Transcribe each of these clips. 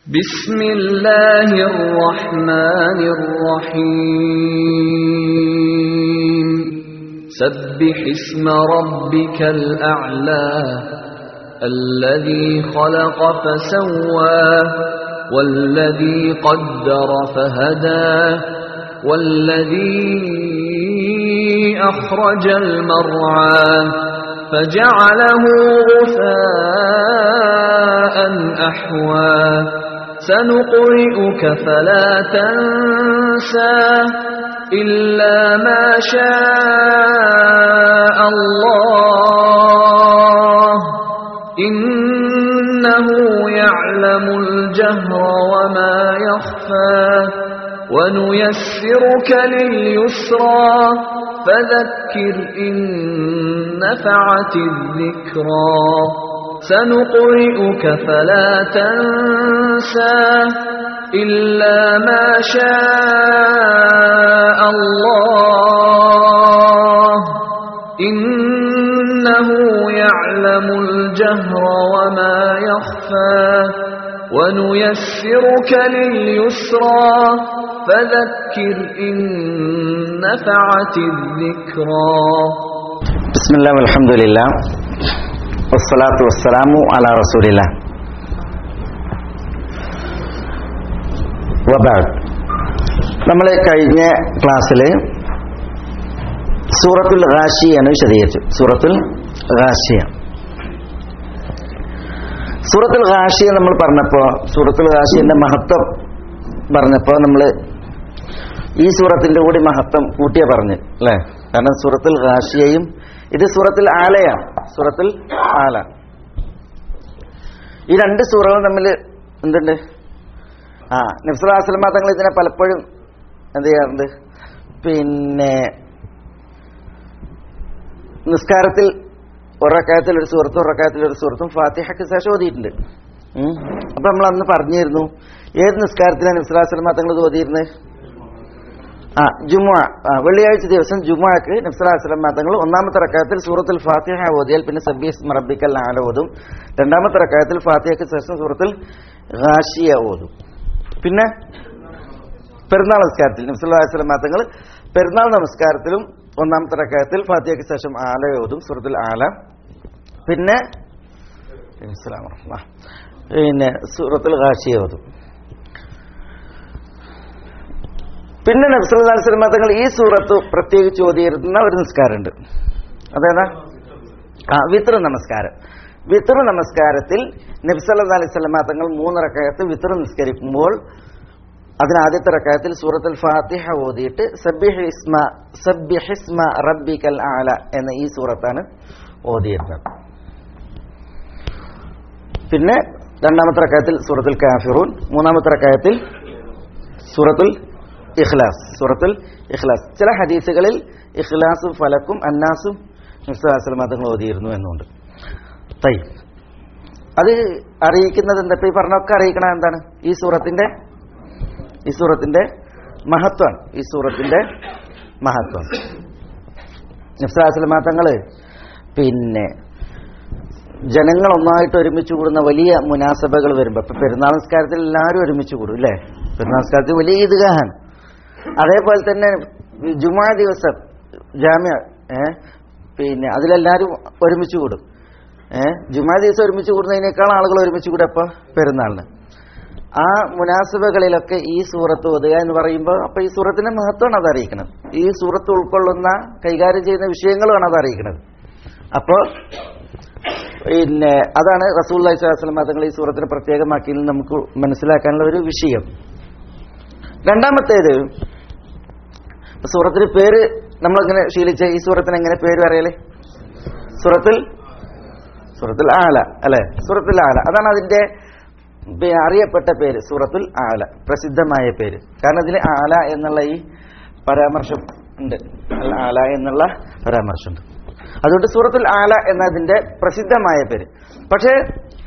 بسم الله الرحمن الرحيم سبح اسم ربك الأعلى الذي خلق فسوى والذي قدر فهدى والذي أخرج المرعى فجعله غثاء أحوى سنقرئك فلا تنسى إلا ما شاء الله إنه يعلم الجهر وما يخفى ونيسرك لليسرى فذكر إن نفعت الذكرى سنقرئك فلا تنسى إلا ما شاء الله إنه يعلم الجهر وما يخفى ونيسرك لليسرى فذكر إن نفعت الذكرى بسم الله والحمد لله والصلاة والسلام على رسول الله വബാദ് നമ്മൾ കഴിഞ്ഞ ക്ലാസ്സിൽ സൂറത്തുൽ റാഷിയാണ് വിശദീകരിച്ചു സൂറത്തുൽ റാഷിയ സൂറത്തുൽ റാഷിയ നമ്മൾ പറഞ്ഞപ്പോൾ സൂറത്തുൽ റാഷിയന്റെ മഹത്വം പറഞ്ഞപ്പോൾ നമ്മൾ ഈ സൂറത്തിന്റെ കൂടി മഹത്വം കൂട്ടിയ പറഞ്ഞു അല്ലേ കാരണം സൂറത്തുൽ റാഷിയയും ഇത് സൂറത്തുൽ ആലയാണ് സൂറത്തുൽ ആല ഈ രണ്ട് സൂറകളും തമ്മിൽ എന്തുണ്ട് ആ നബ്സുലാസ്ലമ തങ്ങൾ ഇതിനെ പലപ്പോഴും എന്ത് ചെയ്യാറുണ്ട് പിന്നെ നിസ്കാരത്തിൽ ഒരക്കായത്തിൽ ഒരു സുഹൃത്തും ഒരക്കായത്തിൽ ഒരു സുഹൃത്തും ഫാത്തിഹയ്ക്ക് ശേഷം ഓതിയിട്ടുണ്ട് ഉം. അപ്പൊ നമ്മൾ അന്ന് പറഞ്ഞിരുന്നു ഏത് നിസ്കാരത്തിലാണ് നബ്സുലാസ്ലമ തങ്ങൾ ഓതിയിരുന്നത് ആ ജുമുഅ ആ, വെള്ളിയാഴ്ച ദിവസം ജുമുഅക്ക് നബ്സലാസ്ലം തങ്ങൾ ഒന്നാമത്തെ റക്കായത്തിൽ സൂറത്തുൽ ഫാത്തിഹ ഓതിയാൽ പിന്നെ സബീസ് മറബിക്കൽ ആല ഓതും രണ്ടാമത്തെ റക്കായത്തിൽ ഫാത്തിഹയ്ക്ക് ശേഷം സൂറത്തുൽ ഹാഷിയ ഓതും പിന്നെ പെരുന്നാൾ നമസ്കാരത്തിൽ നബ്സല്ലാസ്ലം തങ്ങൾ പെരുന്നാൾ നമസ്കാരത്തിലും ഒന്നാമത്തെ റക്കായത്തിൽ ഫാത്തിഹയ്ക്ക് ശേഷം ആല ഓതും സൂറത്തുൽ ആല പിന്നെ അസ്സലാമു അലൈക്കും. ആ, പിന്നെ സൂറത്തുൽ ഹാഷിയ ഓതും പിന്നെ നബ്സല്ലാസ്ലമ തങ്ങൾ ഈ സൂറത്ത് പ്രത്യേകിച്ച് ഓതിയിരുന്ന ഒരു നിസ്കാരമുണ്ട് അതേതാ ആ വിത്ര നമസ്കാരം വിത്ര നമസ്കാരത്തിൽ നബ്സല്ലാ അലൈഹി സ്വലമ തങ്ങൾ മൂന്നിറക്കയത്ത് വിത്ര നിസ്കരിക്കുമ്പോൾ അതിന് ആദ്യത്തെ റക്കായത്തിൽ സൂറത്തുൽ ഫാത്തിഹ ഓതിയിട്ട് സബ്ബിഹ് ഇസ്മ സബ്ബിഹ് ഇസ്മ റബ്ബിക്കൽ ആല എന്ന ഈ സൂറത്താണ് ഓതിയിരുന്നത് പിന്നെ രണ്ടാമത്തെ റക്കായത്തിൽ സൂറത്തുൽ കാഫിറൂൻ മൂന്നാമത്തെ റക്കായത്തിൽ സൂറത്തുൽ ഇഖ്ലാസ് സൂറത്തുൽ ഇഖ്ലാസ് ചില ഹദീസുകളിൽ ഇഖ്ലാസും ഫലക്കും അന്നാസും മുസ്ലാസ്ലം മതങ്ങൾ ഓതിയിരുന്നു എന്നുണ്ട് തൈ അത് അറിയിക്കുന്നത് എന്താ ഇപ്പൊ ഈ പറഞ്ഞൊക്കെ അറിയിക്കണ എന്താണ് ഈ സൂറത്തിന്റെ ഈ സൂറത്തിന്റെ മഹത്വമാണ് ഈ സൂറത്തിന്റെ മഹത്വം നിസ്ലാസ്ലം തങ്ങള് പിന്നെ ജനങ്ങൾ ഒന്നായിട്ട് ഒരുമിച്ച് കൂടുന്ന വലിയ മുനാസബകൾ വരുമ്പോൾ ഇപ്പൊ പെരുന്നാൾ നിസ്കാരത്തിൽ എല്ലാവരും ഒരുമിച്ച് കൂടും അല്ലേ പെരുന്നാൾ നിസ്കാരത്തിൽ വലിയ ഈദ്ഗാഹാണ് അതേപോലെ തന്നെ ജുമാ ദിവസം ജാമ്യ ഏ പിന്നെ അതിലെല്ലാവരും ഒരുമിച്ച് കൂടും ഏ ജുമാ ദിവസം ഒരുമിച്ച് കൂടുന്നതിനേക്കാൾ ആളുകൾ ഒരുമിച്ച് കൂടും അപ്പോൾ പെരുന്നാളിന് ആ മുനാസിബകളിലൊക്കെ ഈ സൂറത്ത് ഓതുക എന്ന് പറയുമ്പോൾ അപ്പൊ ഈ സൂറത്തിന്റെ മഹത്വമാണ് അത് അറിയിക്കുന്നത് ഈ സൂറത്ത് ഉൾക്കൊള്ളുന്ന കൈകാര്യം ചെയ്യുന്ന വിഷയങ്ങളുമാണ് അത് അറിയിക്കുന്നത് അപ്പോൾ പിന്നെ അതാണ് റസൂൽ അലൈഹിസ്ലാം തങ്ങൾ ഈ സൂറത്തിന് പ്രത്യേകമാക്കിയതിൽ നമുക്ക് മനസ്സിലാക്കാനുള്ള ഒരു വിഷയം രണ്ടാമത്തേത് സൂറത്തിന് പേര് നമ്മളിങ്ങനെ ശീലിച്ച ഈ സൂറത്തിന് എങ്ങനെ പേര് പറയല് സൂറത്തിൽ സൂറത്തുൽ ആല അല്ലെ സൂറത്തുൽ ആല അതാണ് അതിന്റെ പി- അറിയപ്പെട്ട പേര് സൂറത്തുൽ ആല പ്രസിദ്ധമായ പേര് കാരണം ഇതിൽ ആല എന്നുള്ള ഈ പരാമർശം ഉണ്ട് അൽ ആല എന്നുള്ള പരാമർശമുണ്ട് അതുകൊണ്ട് സൂറത്തുൽ ആല എന്നതിന്റെ പ്രസിദ്ധമായ പേര് പക്ഷേ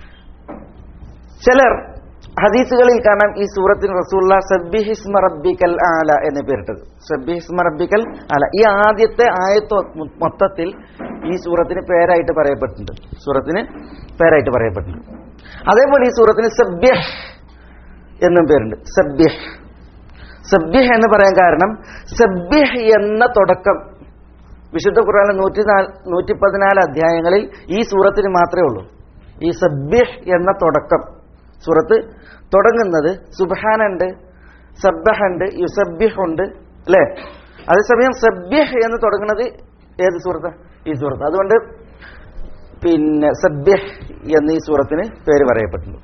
ചിലർ ഹദീസുകളിൽ കാണാം ഈ സൂറത്തിന് റസൂള്ള സബ്ബിഹിസ്മ റബ്ബിക്കൽ ആല എന്ന് പേരിട്ടത് സബ്ബിഹിസ്മ റബ്ബിക്കൽ ആല ഈ ആദ്യത്തെ ആയത്ത് മൊത്തത്തിൽ ഈ സൂറത്തിന് പേരായിട്ട് പറയപ്പെട്ടിട്ടുണ്ട് സൂറത്തിന് പേരായിട്ട് പറയപ്പെട്ടിട്ടുണ്ട് അതേപോലെ ഈ സൂറത്തിന് സബ്യഹ് എന്നും പേരുണ്ട് സബ്യഹ് സബ്യഹ് എന്ന് പറയാൻ കാരണം സബ്യഹ് എന്ന തുടക്കം വിശുദ്ധ ഖുർആാനിലെ നൂറ്റി നൂറ്റി പതിനാല് അധ്യായങ്ങളിൽ ഈ സൂറത്തിന് മാത്രമേ ഉള്ളൂ ഈ സബ്യഹ് എന്ന തുടക്കം സൂറത്ത് തുടങ്ങുന്നത് സുബഹാനുണ്ട് സബ്ബഹുണ്ട് യുസബ്യഹ് ഉണ്ട് അല്ലേ അതേസമയം സബ്യഹ് എന്ന് തുടങ്ങുന്നത് ഏത് സൂറത്ത് ഈ സൂറത്ത് അതുകൊണ്ട് പിന്നെ സബ്യഹ് എന്ന് ഈ സൂറത്തിന് പേര് പറയപ്പെട്ടിട്ടുണ്ട്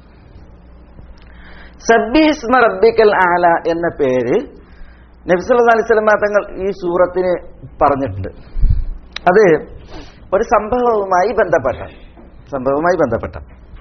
സബ്യഹിസ്മ റബ്ബിക്കൽ ആല എന്ന പേര് നബ്സല്ലാ അലൈഹി സ്വലമ തങ്ങൾ ഈ സൂറത്തിന് പറഞ്ഞിട്ടുണ്ട് അത് ഒരു സംഭവവുമായി ബന്ധപ്പെട്ട സംഭവവുമായി ബന്ധപ്പെട്ട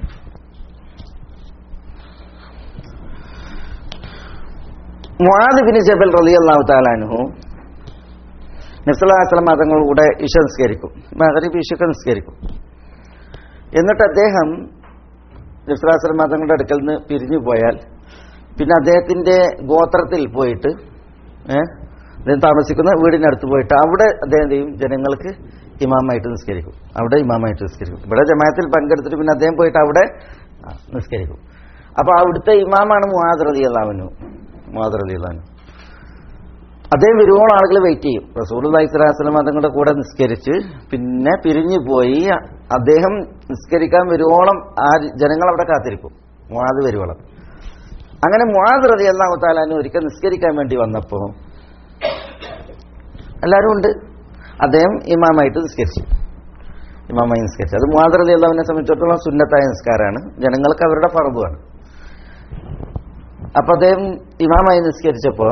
മുആദ് ബിൻ ജബൽ റളിയല്ലാഹു താലാനുഹു നബ്സല്ലാസ്ലം തങ്ങൾ കൂടെ ഇഷ നിസ്കരിക്കും മഹരീബ് ഇഷക്ക് നിസ്കരിക്കും എന്നിട്ട് അദ്ദേഹം നബ്സല്ലാസ്ലം തങ്ങളുടെ അടുക്കൽ നിന്ന് പിരിഞ്ഞു പോയാൽ പിന്നെ അദ്ദേഹത്തിന്റെ ഗോത്രത്തിൽ പോയിട്ട് ഏഹ് അദ്ദേഹം താമസിക്കുന്ന വീടിനടുത്ത് പോയിട്ട് അവിടെ അദ്ദേഹം എന്ത് ചെയ്യും ജനങ്ങൾക്ക് ഇമാമായിട്ട് നിസ്കരിക്കും അവിടെ ഇമാമായിട്ട് നിസ്കരിക്കും ഇവിടെ ജമാഅത്തിൽ പങ്കെടുത്തിട്ട് പിന്നെ അദ്ദേഹം പോയിട്ട് അവിടെ ആ, നിസ്കരിക്കും അപ്പൊ അവിടുത്തെ ഇമാമാണ് മുഹാദ്രതി അള്ളാവിനു മുഹാദ്രതി അള്ളാവിനു അദ്ദേഹം വരുവോളം ആളുകൾ വെയിറ്റ് ചെയ്യും റസൂൽ അലൈഹിസ്ലാം തങ്ങളുടെ കൂടെ നിസ്കരിച്ച് പിന്നെ പിരിഞ്ഞു പോയി അദ്ദേഹം നിസ്കരിക്കാൻ വരുവോളം ആ ജനങ്ങൾ അവിടെ കാത്തിരിക്കും മുഹാദ് വരുവോളം അങ്ങനെ മുഹാദ് റതി അള്ളാഹു താലാനും ഒരിക്കൽ നിസ്കരിക്കാൻ വേണ്ടി വന്നപ്പോ എല്ലാവരും ഉണ്ട് അദ്ദേഹം ഇമാമായിട്ട് നിസ്കരിച്ചു ഇമാമായി നിസ്കരിച്ചു അത് മുഹാദ് റതി അള്ളാഹുവിനെ സംബന്ധിച്ചിടത്തോളം സുന്നത്തായ നിസ്കാരമാണ് ജനങ്ങൾക്ക് അവരുടെ ഫറബുമാണ് അപ്പൊ അദ്ദേഹം ഇമാമായി നിസ്കരിച്ചപ്പോ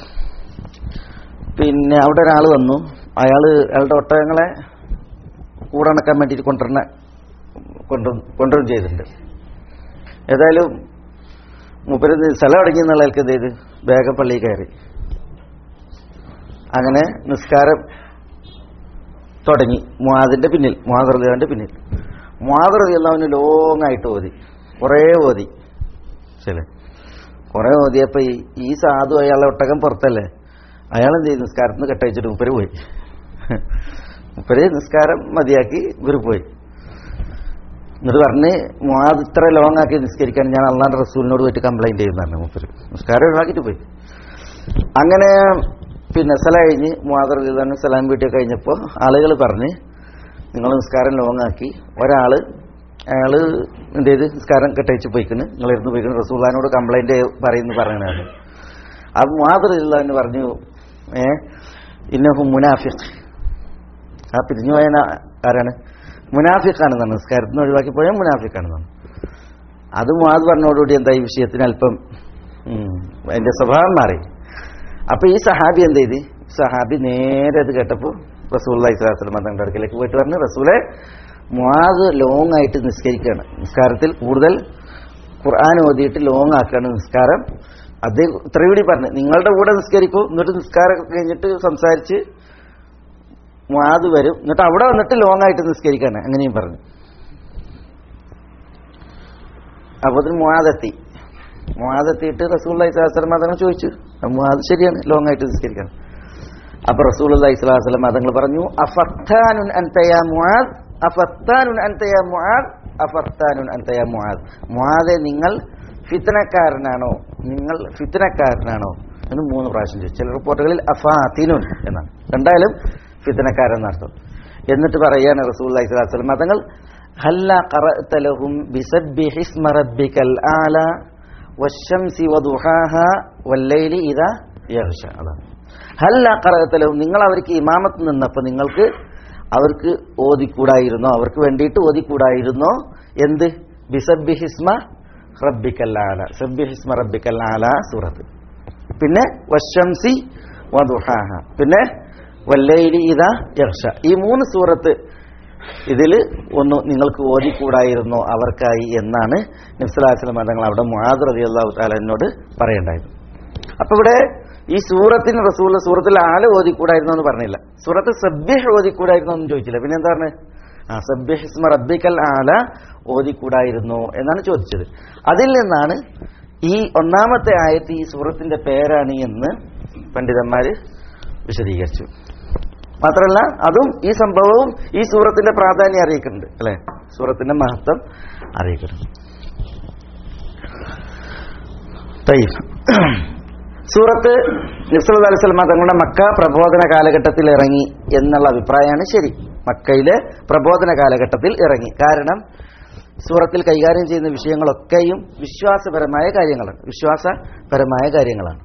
പിന്നെ അവിടെ ഒരാൾ വന്നു അയാള് അയാളുടെ ഒട്ടകങ്ങളെ കൂടണക്കാൻ വേണ്ടിയിട്ട് കൊണ്ടുവരണ കൊണ്ടു കൊണ്ടുവരും ചെയ്തിട്ടുണ്ട് ഏതായാലും മൂപ്പര് സ്ഥലം അടങ്ങി എന്നുള്ളവർക്ക് എന്ത് ചെയ്ത് വേഗം പള്ളിയിൽ കയറി അങ്ങനെ നിസ്കാരം തുടങ്ങി മുഹാദിന്റെ പിന്നിൽ മുഹാദറിയാന്റെ പിന്നിൽ മുഹാദറിയുള്ളവന് ലോങ് ആയിട്ട് ഓതി കുറേ ഓതി ശരി കുറേ ഓതിയപ്പോ ഈ ഈ സാധു അയാളുടെ ഒട്ടകം പുറത്തല്ലേ അയാൾ എന്ത് ചെയ്തു നിസ്കാരത്തിൽ നിന്ന് കെട്ടയച്ചിട്ട് മുപ്പര് പോയി മുപ്പര് നിസ്കാരം മതിയാക്കി ഇവര് പോയി എന്നിട്ട് പറഞ്ഞ് മുഹാദ് ഇത്ര ലോങ് ആക്കി നിസ്കരിക്കാൻ ഞാൻ അള്ളാന്റെ റസൂലിനോട് പോയിട്ട് കംപ്ലൈന്റ് ചെയ്യുന്നതാണ് മുപ്പര് നിസ്കാരം ഒഴിവാക്കിയിട്ട് പോയി അങ്ങനെ പിന്നെ സ്ഥലം കഴിഞ്ഞ് മുഹാദർ തന്നെ സലാം വീട്ടിൽ കഴിഞ്ഞപ്പോൾ ആളുകൾ പറഞ്ഞ് നിങ്ങൾ നിസ്കാരം ലോങ് ആക്കി ഒരാള് അയാള് എന്ത് ചെയ്ത് നിസ്കാരം കെട്ടയച്ച് പോയിക്കുന്നു നിങ്ങൾ ഇരുന്ന് പോയിക്കുന്നു റസൂള്ളാനോട് കംപ്ലൈന്റ് പറയുന്നു പറയണതാണ് അത് മാതൃല്ല എന്ന് പറഞ്ഞു ഏ ഇന്നഹു മുനാഫിഖ് ആ പിരിഞ്ഞു പോയ ആരാണ് മുനാഫിഖാണെന്നാണ് നിസ്കാരത്തിന് ഒഴിവാക്കി പോയ മുനാഫിഖാണെന്നാണ് അത് മാത് പറഞ്ഞോടുകൂടി എന്താ ഈ വിഷയത്തിന് അല്പം ഉം, അതിന്റെ സ്വഭാവം മാറി അപ്പൊ ഈ സഹാബി എന്ത് ചെയ്ത് സഹാബി നേരെ അത് കേട്ടപ്പോ റസൂൽ ഇസ്ലാസ്ലം തങ്ങളുടെ അടുക്കലേക്ക് പോയിട്ട് പറഞ്ഞു റസൂലെ മുവാദ് ലോങ് ആയിട്ട് നിസ്കരിക്കുകയാണ് നിസ്കാരത്തിൽ കൂടുതൽ ഖുർആൻ ഓതിയിട്ട് ലോങ് ആക്കുകയാണ് നിസ്കാരം അദ്ദേഹം ഇത്രയും കൂടി പറഞ്ഞു നിങ്ങളുടെ കൂടെ നിസ്കരിക്കൂ എന്നിട്ട് നിസ്കാരം കഴിഞ്ഞിട്ട് സംസാരിച്ച് മുവാദ് വരും എന്നിട്ട് അവിടെ വന്നിട്ട് ലോങ് ആയിട്ട് നിസ്കരിക്കാണ് അങ്ങനെയും പറഞ്ഞു അപ്പൊ അതിന് മുവാദെത്തി മുവാദെത്തിയിട്ട് റസൂൽ ഇസ്ലാസ്ലം അതങ്ങൾ ചോദിച്ചു മുവാദ് ശരിയാണ് ലോങ് ആയിട്ട് നിസ്കരിക്കണം അപ്പൊ റസൂൽ ഇസ്ലാസ്ലം അതങ്ങൾ പറഞ്ഞു അഫത്താനുൻ അൻതയാ മുആദ് അഫത്താനുൻ അൻതയാ മുആദ് അഫത്താനുൻ അൻതയാ മുആദ് മുആദെ നിങ്ങൾ ഫിത്തനക്കാരനാണോ നിങ്ങൾ ഫിത്തനക്കാരനാണോ എന്ന് മൂന്ന് പ്രാവശ്യം ചോദിച്ചു ചില റിപ്പോർട്ടുകളിൽ അഫാത്തിനുൻ എന്നാണ് എന്തായാലും ഫിത്തനക്കാരൻ എന്നർത്ഥം എന്നിട്ട് പറയാണ് റസൂൽ ഇസ്ലാസ്ലം അതങ്ങൾ ഹല്ല ഖറഅതലഹും ബിസബ്ബിഹി ഇസ്മ റബ്ബിക്കൽ ആല വശംസി വദുഹാഹ വല്ലൈലി ഇദാ യഗ്ഷ അതാണ് ഹല്ല ഖറഅതലഹും നിങ്ങൾ അവർക്ക് ഇമാമത്ത് നിന്നപ്പോൾ നിങ്ങൾക്ക് അവർക്ക് ഓതിക്കൂടായിരുന്നോ അവർക്ക് വേണ്ടിയിട്ട് ഓതിക്കൂടായിരുന്നോ എന്ത് ബിസബ്ബിഹിസ്മ റബ്ബിക്കല്ലാല സബ്ബിഹിസ്മ റബ്ബിക്കല്ലാല സൂറത്ത് പിന്നെ വശംസി വദുഹാഹ പിന്നെ വല്ലൈലി ഇദാ യഗ്ഷ ഈ മൂന്ന് സൂറത്ത് ഇതിൽ ഒന്ന് നിങ്ങൾക്ക് ഓതിക്കൂടായിരുന്നോ അവർക്കായി എന്നാണ് നബ്സലാസ്ലം തങ്ങൾ അവിടെ മുഹാദ് റതി അള്ളാഹു താലനോട് പറയണ്ടായത് അപ്പൊ ഇവിടെ ഈ സൂറത്തിന് റസൂൽ സൂറത്തിൽ ആല് ഓതിക്കൂടായിരുന്നോ എന്ന് പറഞ്ഞില്ല സൂറത്ത് സബ്യഹ് ഓതിക്കൂടായിരുന്നോ എന്ന് ചോദിച്ചില്ല പിന്നെ എന്താ പറഞ്ഞത് ആ സബ്യഹിസ്മ റബ്ബിക്കൽ ആല ഓതിക്കൂടായിരുന്നോ എന്നാണ് ചോദിച്ചത് അതിൽ നിന്നാണ് ഈ ഒന്നാമത്തെ ആയത്ത് ഈ സൂറത്തിന്റെ പേരാണ് എന്ന് പണ്ഡിതന്മാര് വിശദീകരിച്ചു മാത്രമല്ല അതും ഈ സംഭവവും ഈ സൂറത്തിന്റെ പ്രാധാന്യം അറിയിക്കുന്നുണ്ട് അല്ലെ സൂറത്തിന്റെ മഹത്വം അറിയിക്കുന്നുണ്ട് തയ്യബ് സൂറത്ത് നിസ്ലത് അലിസ്ലമ തങ്ങളുടെ മക്ക പ്രബോധന കാലഘട്ടത്തിൽ ഇറങ്ങി എന്നുള്ള അഭിപ്രായമാണ് ശരി മക്കയിലെ പ്രബോധന കാലഘട്ടത്തിൽ ഇറങ്ങി കാരണം സൂറത്തിൽ കൈകാര്യം ചെയ്യുന്ന വിഷയങ്ങളൊക്കെയും വിശ്വാസപരമായ കാര്യങ്ങളാണ് വിശ്വാസപരമായ കാര്യങ്ങളാണ്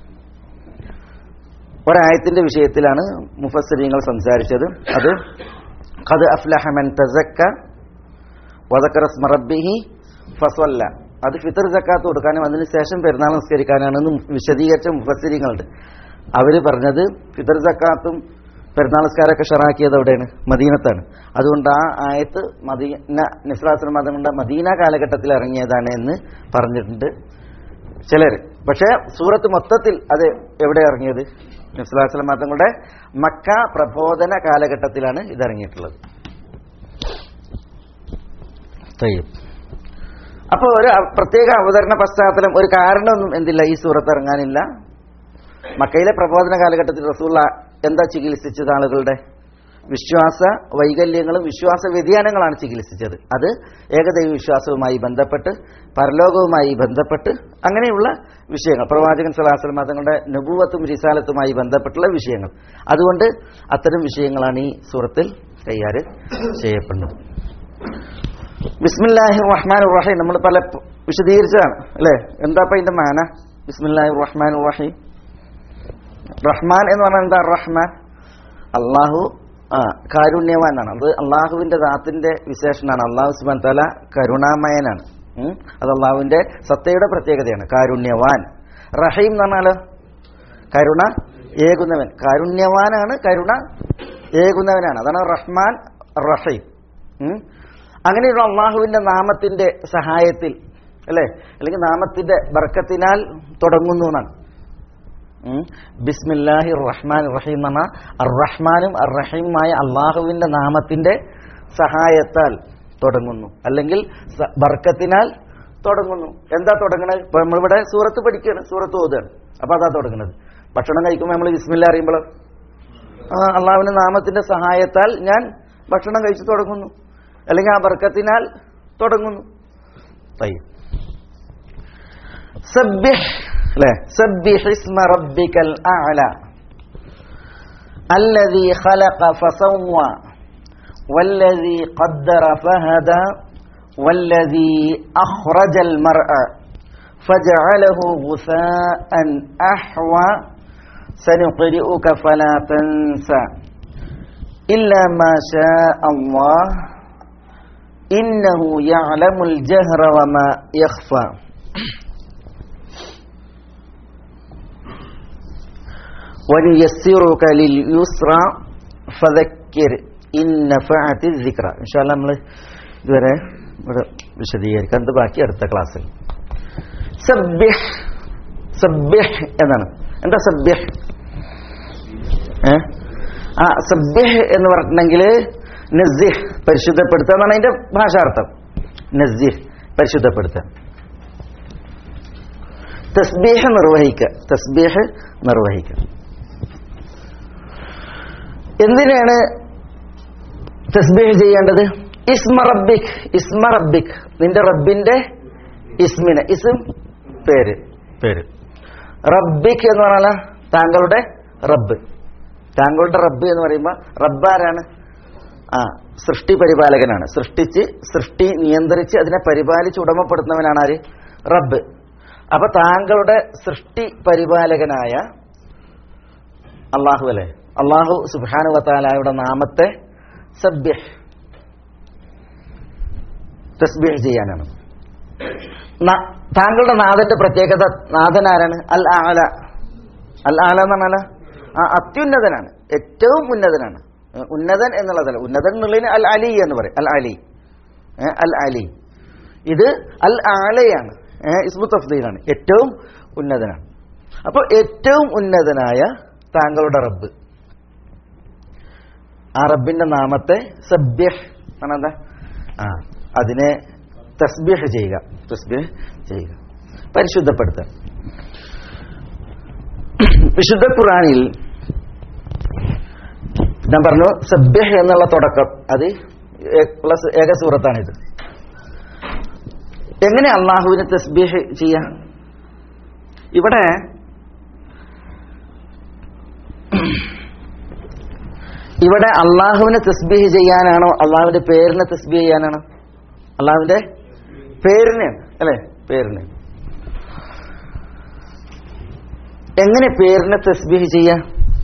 ഒരായത്തിന്റെ വിഷയത്തിലാണ് മുഫസ്സിരിങ്ങൾ സംസാരിച്ചത് അത് ഖദ് അഫ്ലഹ മൻ തസക്ക വദക്കറ സ്മ റബ്ബിഹി ഫസ്വല്ല അത് ഫിത്തർ സക്കാത്ത് കൊടുക്കാനും അതിനുശേഷം പെരുന്നാൾ നിസ്കരിക്കാനാണെന്ന് വിശദീകരിച്ച മുഫസ്സിരിങ്ങളുണ്ട് അവര് പറഞ്ഞത് ഫിത്തർ സക്കാത്തും പെരുന്നാൾ നിസ്കാരമൊക്കെ ഷറാക്കിയത് എവിടെയാണ് മദീനത്താണ് അതുകൊണ്ട് ആ ആയത്ത് മദീന നിസ്ലാസ്ലം മതങ്ങളുടെ മദീന കാലഘട്ടത്തിൽ ഇറങ്ങിയതാണ് എന്ന് പറഞ്ഞിട്ടുണ്ട് ചിലർ പക്ഷേ സൂറത്ത് മൊത്തത്തിൽ അത് എവിടെ ഇറങ്ങിയത് നിസ്ലാസ്ലം മതങ്ങളുടെ മക്ക പ്രബോധന കാലഘട്ടത്തിലാണ് ഇത് ഇറങ്ങിയിട്ടുള്ളത് തയ്യം അപ്പോൾ ഒരു അ- പ്രത്യേക അവതരണ പശ്ചാത്തലം ഒരു കാരണമൊന്നും എന്തില്ല ഈ സൂറത്ത് ഇറങ്ങാനില്ല മക്കയിലെ പ്രബോധന കാലഘട്ടത്തിൽ റസൂള്ള എന്താ ചികിത്സിച്ചത് ആളുകളുടെ വിശ്വാസ വൈകല്യങ്ങളും വിശ്വാസ വ്യതിയാനങ്ങളാണ് ചികിത്സിച്ചത് അത് ഏകദൈവ വിശ്വാസവുമായി ബന്ധപ്പെട്ട് പരലോകവുമായി ബന്ധപ്പെട്ട് അങ്ങനെയുള്ള വിഷയങ്ങൾ പ്രവാചകൻ സലാഹുലം തങ്ങളുടെ നുപൂവത്തും റിസാലത്തുമായി ബന്ധപ്പെട്ടുള്ള വിഷയങ്ങൾ അതുകൊണ്ട് അത്തരം വിഷയങ്ങളാണ് ഈ സൂറത്തിൽ കൈകാര്യം ചെയ്യപ്പെടുന്നത് ബിസ്മില്ലാഹി റഹ്മാൻ റഹീം നമ്മൾ പല പ- വിശദീകരിച്ചതാണ് അല്ലേ എന്താ ഇപ്പൊ ഇതിന്റെ മാന ബിസ്മില്ലാഹി റഹ്മാൻ റഹീം റഹ്മാൻ എന്ന് പറഞ്ഞാൽ എന്താ റഹ്മാൻ അള്ളാഹു ആ കാരുണ്യവാനാണ് അത് അള്ളാഹുവിന്റെ ദാത്തിന്റെ വിശേഷനാണ് അള്ളാഹു സുബാൻ തല കരുണാമയനാണ് ഉം. അത് അള്ളാഹുവിന്റെ സത്തയുടെ പ്രത്യേകതയാണ് കാരുണ്യവാൻ റഹീം എന്ന് പറഞ്ഞാലോ കരുണ ഏകുന്നവൻ കാരുണ്യവാനാണ് കരുണ ഏകുന്നവനാണ് അതാണ് റഹ്മാൻ റഹീം ഉം. അങ്ങനെയുള്ള അള്ളാഹുവിന്റെ നാമത്തിന്റെ സഹായത്തിൽ അല്ലേ അല്ലെങ്കിൽ നാമത്തിന്റെ ബർക്കത്തിനാൽ തുടങ്ങുന്നു എന്നാണ് ഉം. ബിസ്മില്ലാഹി റഹ്മാൻ റഹീം എന്ന അറഹ്മാനും അറഹീമുമായ അള്ളാഹുവിന്റെ നാമത്തിന്റെ സഹായത്താൽ തുടങ്ങുന്നു അല്ലെങ്കിൽ സ- ബർക്കത്തിനാൽ തുടങ്ങുന്നു എന്താ തുടങ്ങണത് ഇപ്പൊ നമ്മളിവിടെ സൂറത്ത് പഠിക്കുകയാണ് സൂറത്ത് ഓതുകയാണ് അപ്പൊ അതാ തുടങ്ങുന്നത് ഭക്ഷണം കഴിക്കുമ്പോൾ നമ്മൾ ബിസ്മില്ല അറിയുമ്പോൾ അള്ളാഹുവിന്റെ നാമത്തിന്റെ സഹായത്താൽ ഞാൻ ഭക്ഷണം കഴിച്ചു തുടങ്ങുന്നു അല്ലെങ്കിൽ ആ ബർക്കത്തിനാൽ തുടങ്ങുന്നു طيب سبح لا سبح اسم ربك الأعلى الذي خلق فسوى والذي قدر فهدى والذي أخرج المرأة فجعله غثاء أحوى سنقرئك فلا تنسى إلا ما شاء الله إنه يعلم الجهر وما يخفى ونيسرك لليسرى فذكر إن نفعت الذكرى إن شاء الله നമ്മൾ ഇതുവരെ ഇവിടെ വിശദീകരിക്കാം ഇത് ബാക്കി അടുത്ത ക്ലാസ്സിൽ സബ്യഹ് സബ്യഹ് എന്നാണ് എന്താ സബ്യഹ് ഏ ആ സബ്യഹ് എന്ന് പറഞ്ഞിട്ടുണ്ടെങ്കിൽ നസിഹ് പരിശുദ്ധപ്പെടുത്തുക എന്നാണ് അതിന്റെ ഭാഷാർത്ഥം നസിഹ് പരിശുദ്ധപ്പെടുത്തുക തസ്ബീഹ് നിർവഹിക്കുക തസ്ബീഹ് നിർവഹിക്കുക എന്തിനാണ് തസ്ബീഹ് ചെയ്യേണ്ടത് ഇസ്മ റബ്ബിക് ഇസ്മ റബ്ബിക് നിന്റെ റബ്ബിന്റെ ഇസ്മിന് ഇസ്ം പേര് പേര് റബ്ബിക് എന്ന് പറഞ്ഞാൽ താങ്കളുടെ റബ്ബ് താങ്കളുടെ റബ്ബ് എന്ന് പറയുമ്പോൾ റബ്ബ് ആരാണ് ആ സൃഷ്ടി പരിപാലകനാണ് സൃഷ്ടിച്ച് സൃഷ്ടി നിയന്ത്രിച്ച് അതിനെ പരിപാലിച്ച് ഉടമപ്പെടുത്തുന്നവനാണ് ആര് റബ്ബ് അപ്പൊ താങ്കളുടെ സൃഷ്ടി പരിപാലകനായ അള്ളാഹു അല്ലേ അള്ളാഹു സുബാനു വത്താലയുടെ നാമത്തെ സബ്യഹ് തസ്ബീഹ് ചെയ്യാനാണ് ന- താങ്കളുടെ നാഥന്റെ പ്രത്യേകത നാഥൻ ആരാണ് അൽ ആല അൽ ആല എന്ന് പറഞ്ഞാൽ ആ അത്യുന്നതനാണ് ഏറ്റവും ഉന്നതനാണ് ഏ, ഉന്നതൻ എന്നുള്ളതല്ല ഉന്നതൻ എന്നുള്ളതിന് അൽ അലി എന്ന് പറയും അൽ അലി ഏ, അൽ അലി ഇത് അൽ ആലയാണ് ഏ, ഇസ്മു തഫ്ദീലാണ് ഏറ്റവും ഉന്നതനാണ് അപ്പോൾ ഏറ്റവും ഉന്നതനായ താങ്കളുടെ റബ്ബ് ആ റബ്ബിന്റെ നാമത്തെ സബ്യഹ് എന്താ ആ അതിനെ തസ്ബിഹ് ചെയ്യുക തസ്ബിഹ് ചെയ്യുക പരിശുദ്ധപ്പെടുത്തുക വിശുദ്ധ ഖുറാനിൽ ഞാൻ പറഞ്ഞു സബ്യഹ് എന്നുള്ള തുടക്കം അത് ഏ- ഉള്ള സു- ഏക സൂറത്താണിത് എങ്ങനെ അള്ളാഹുവിനെ തസ്ബീഹ് ചെയ്യാം ഇവിടെ ഇവിടെ അള്ളാഹുവിനെ തസ്ബീഹ് ചെയ്യാനാണോ അള്ളാഹുവിന്റെ പേരിനെ തസ്ബീഹ് ചെയ്യാനാണോ അള്ളാഹുവിന്റെ പേരിന് അല്ലെ പേരിന് എങ്ങനെ പേരിനെ തസ്ബീഹ് ചെയ്യാം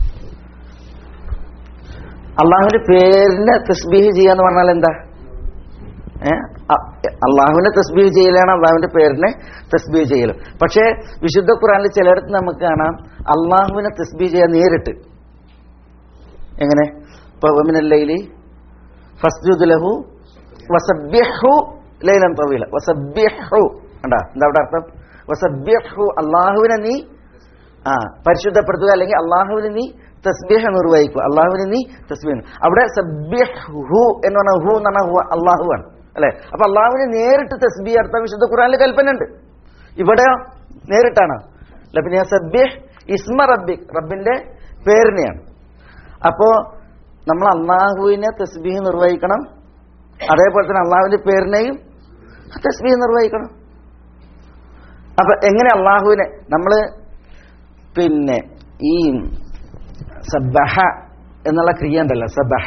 അള്ളാഹുവിന്റെ പേരിനെ തസ്ബീഹ് ചെയ്യാന്ന് പറഞ്ഞാൽ എന്താ ഏ? അ- അള്ളാഹുവിനെ തസ്ബീഹ് ചെയ്യലാണ് അള്ളാഹുവിന്റെ പേരിനെ തസ്ബീഹ് ചെയ്യലും പക്ഷേ വിശുദ്ധ ഖുറാനിൽ ചിലയിടത്ത് നമുക്ക് കാണാം അള്ളാഹുവിനെ തസ്ബീഹ് ചെയ്യാൻ നേരിട്ട് എങ്ങനെ ഇപ്പൊ വമിനല്ലൈലി ഫസ്ജുദ് ലഹു വസബ്യഹു ലൈലൻ തവീല വസബ്യഹു കണ്ടാ എന്താ അവിടെ അർത്ഥം വസബ്യഹു അള്ളാഹുവിനെ നീ ആ പരിശുദ്ധപ്പെടുത്തുക അല്ലെങ്കിൽ അള്ളാഹുവിന് നീ തസ്ബീഹ നിർവഹിക്കുക അള്ളാഹുവിന് നീ തസ്ബീഹ് അവിടെ സബ്യഹു എന്ന് പറഞ്ഞാൽ ഹു എന്ന് പറഞ്ഞാൽ ഹു അള്ളാഹുവാണ് അല്ലെ അപ്പൊ അള്ളാഹുവിന് നേരിട്ട് തസ്ബീഹ് അർത്ഥം വിശുദ്ധ ഖുറാനിൽ കൽപ്പന ഉണ്ട് ഇവിടെയോ നേരിട്ടാണ് അല്ല പിന്നെ സബ്യഹ് ഇസ്മ റബ്ബിക് റബ്ബിന്റെ പേരിനെയാണ് അപ്പോ നമ്മൾ അള്ളാഹുവിനെ തസ്ബീഹ് നിർവഹിക്കണം അതേപോലെ തന്നെ അള്ളാഹുവിന്റെ പേരിനെയും തസ്ബീഹ് നിർവഹിക്കണം അപ്പൊ എങ്ങനെ അള്ളാഹുവിനെ നമ്മള് പിന്നെ ഈ സബഹ എന്നുള്ള ക്രിയ ഉണ്ടല്ലോ സബഹ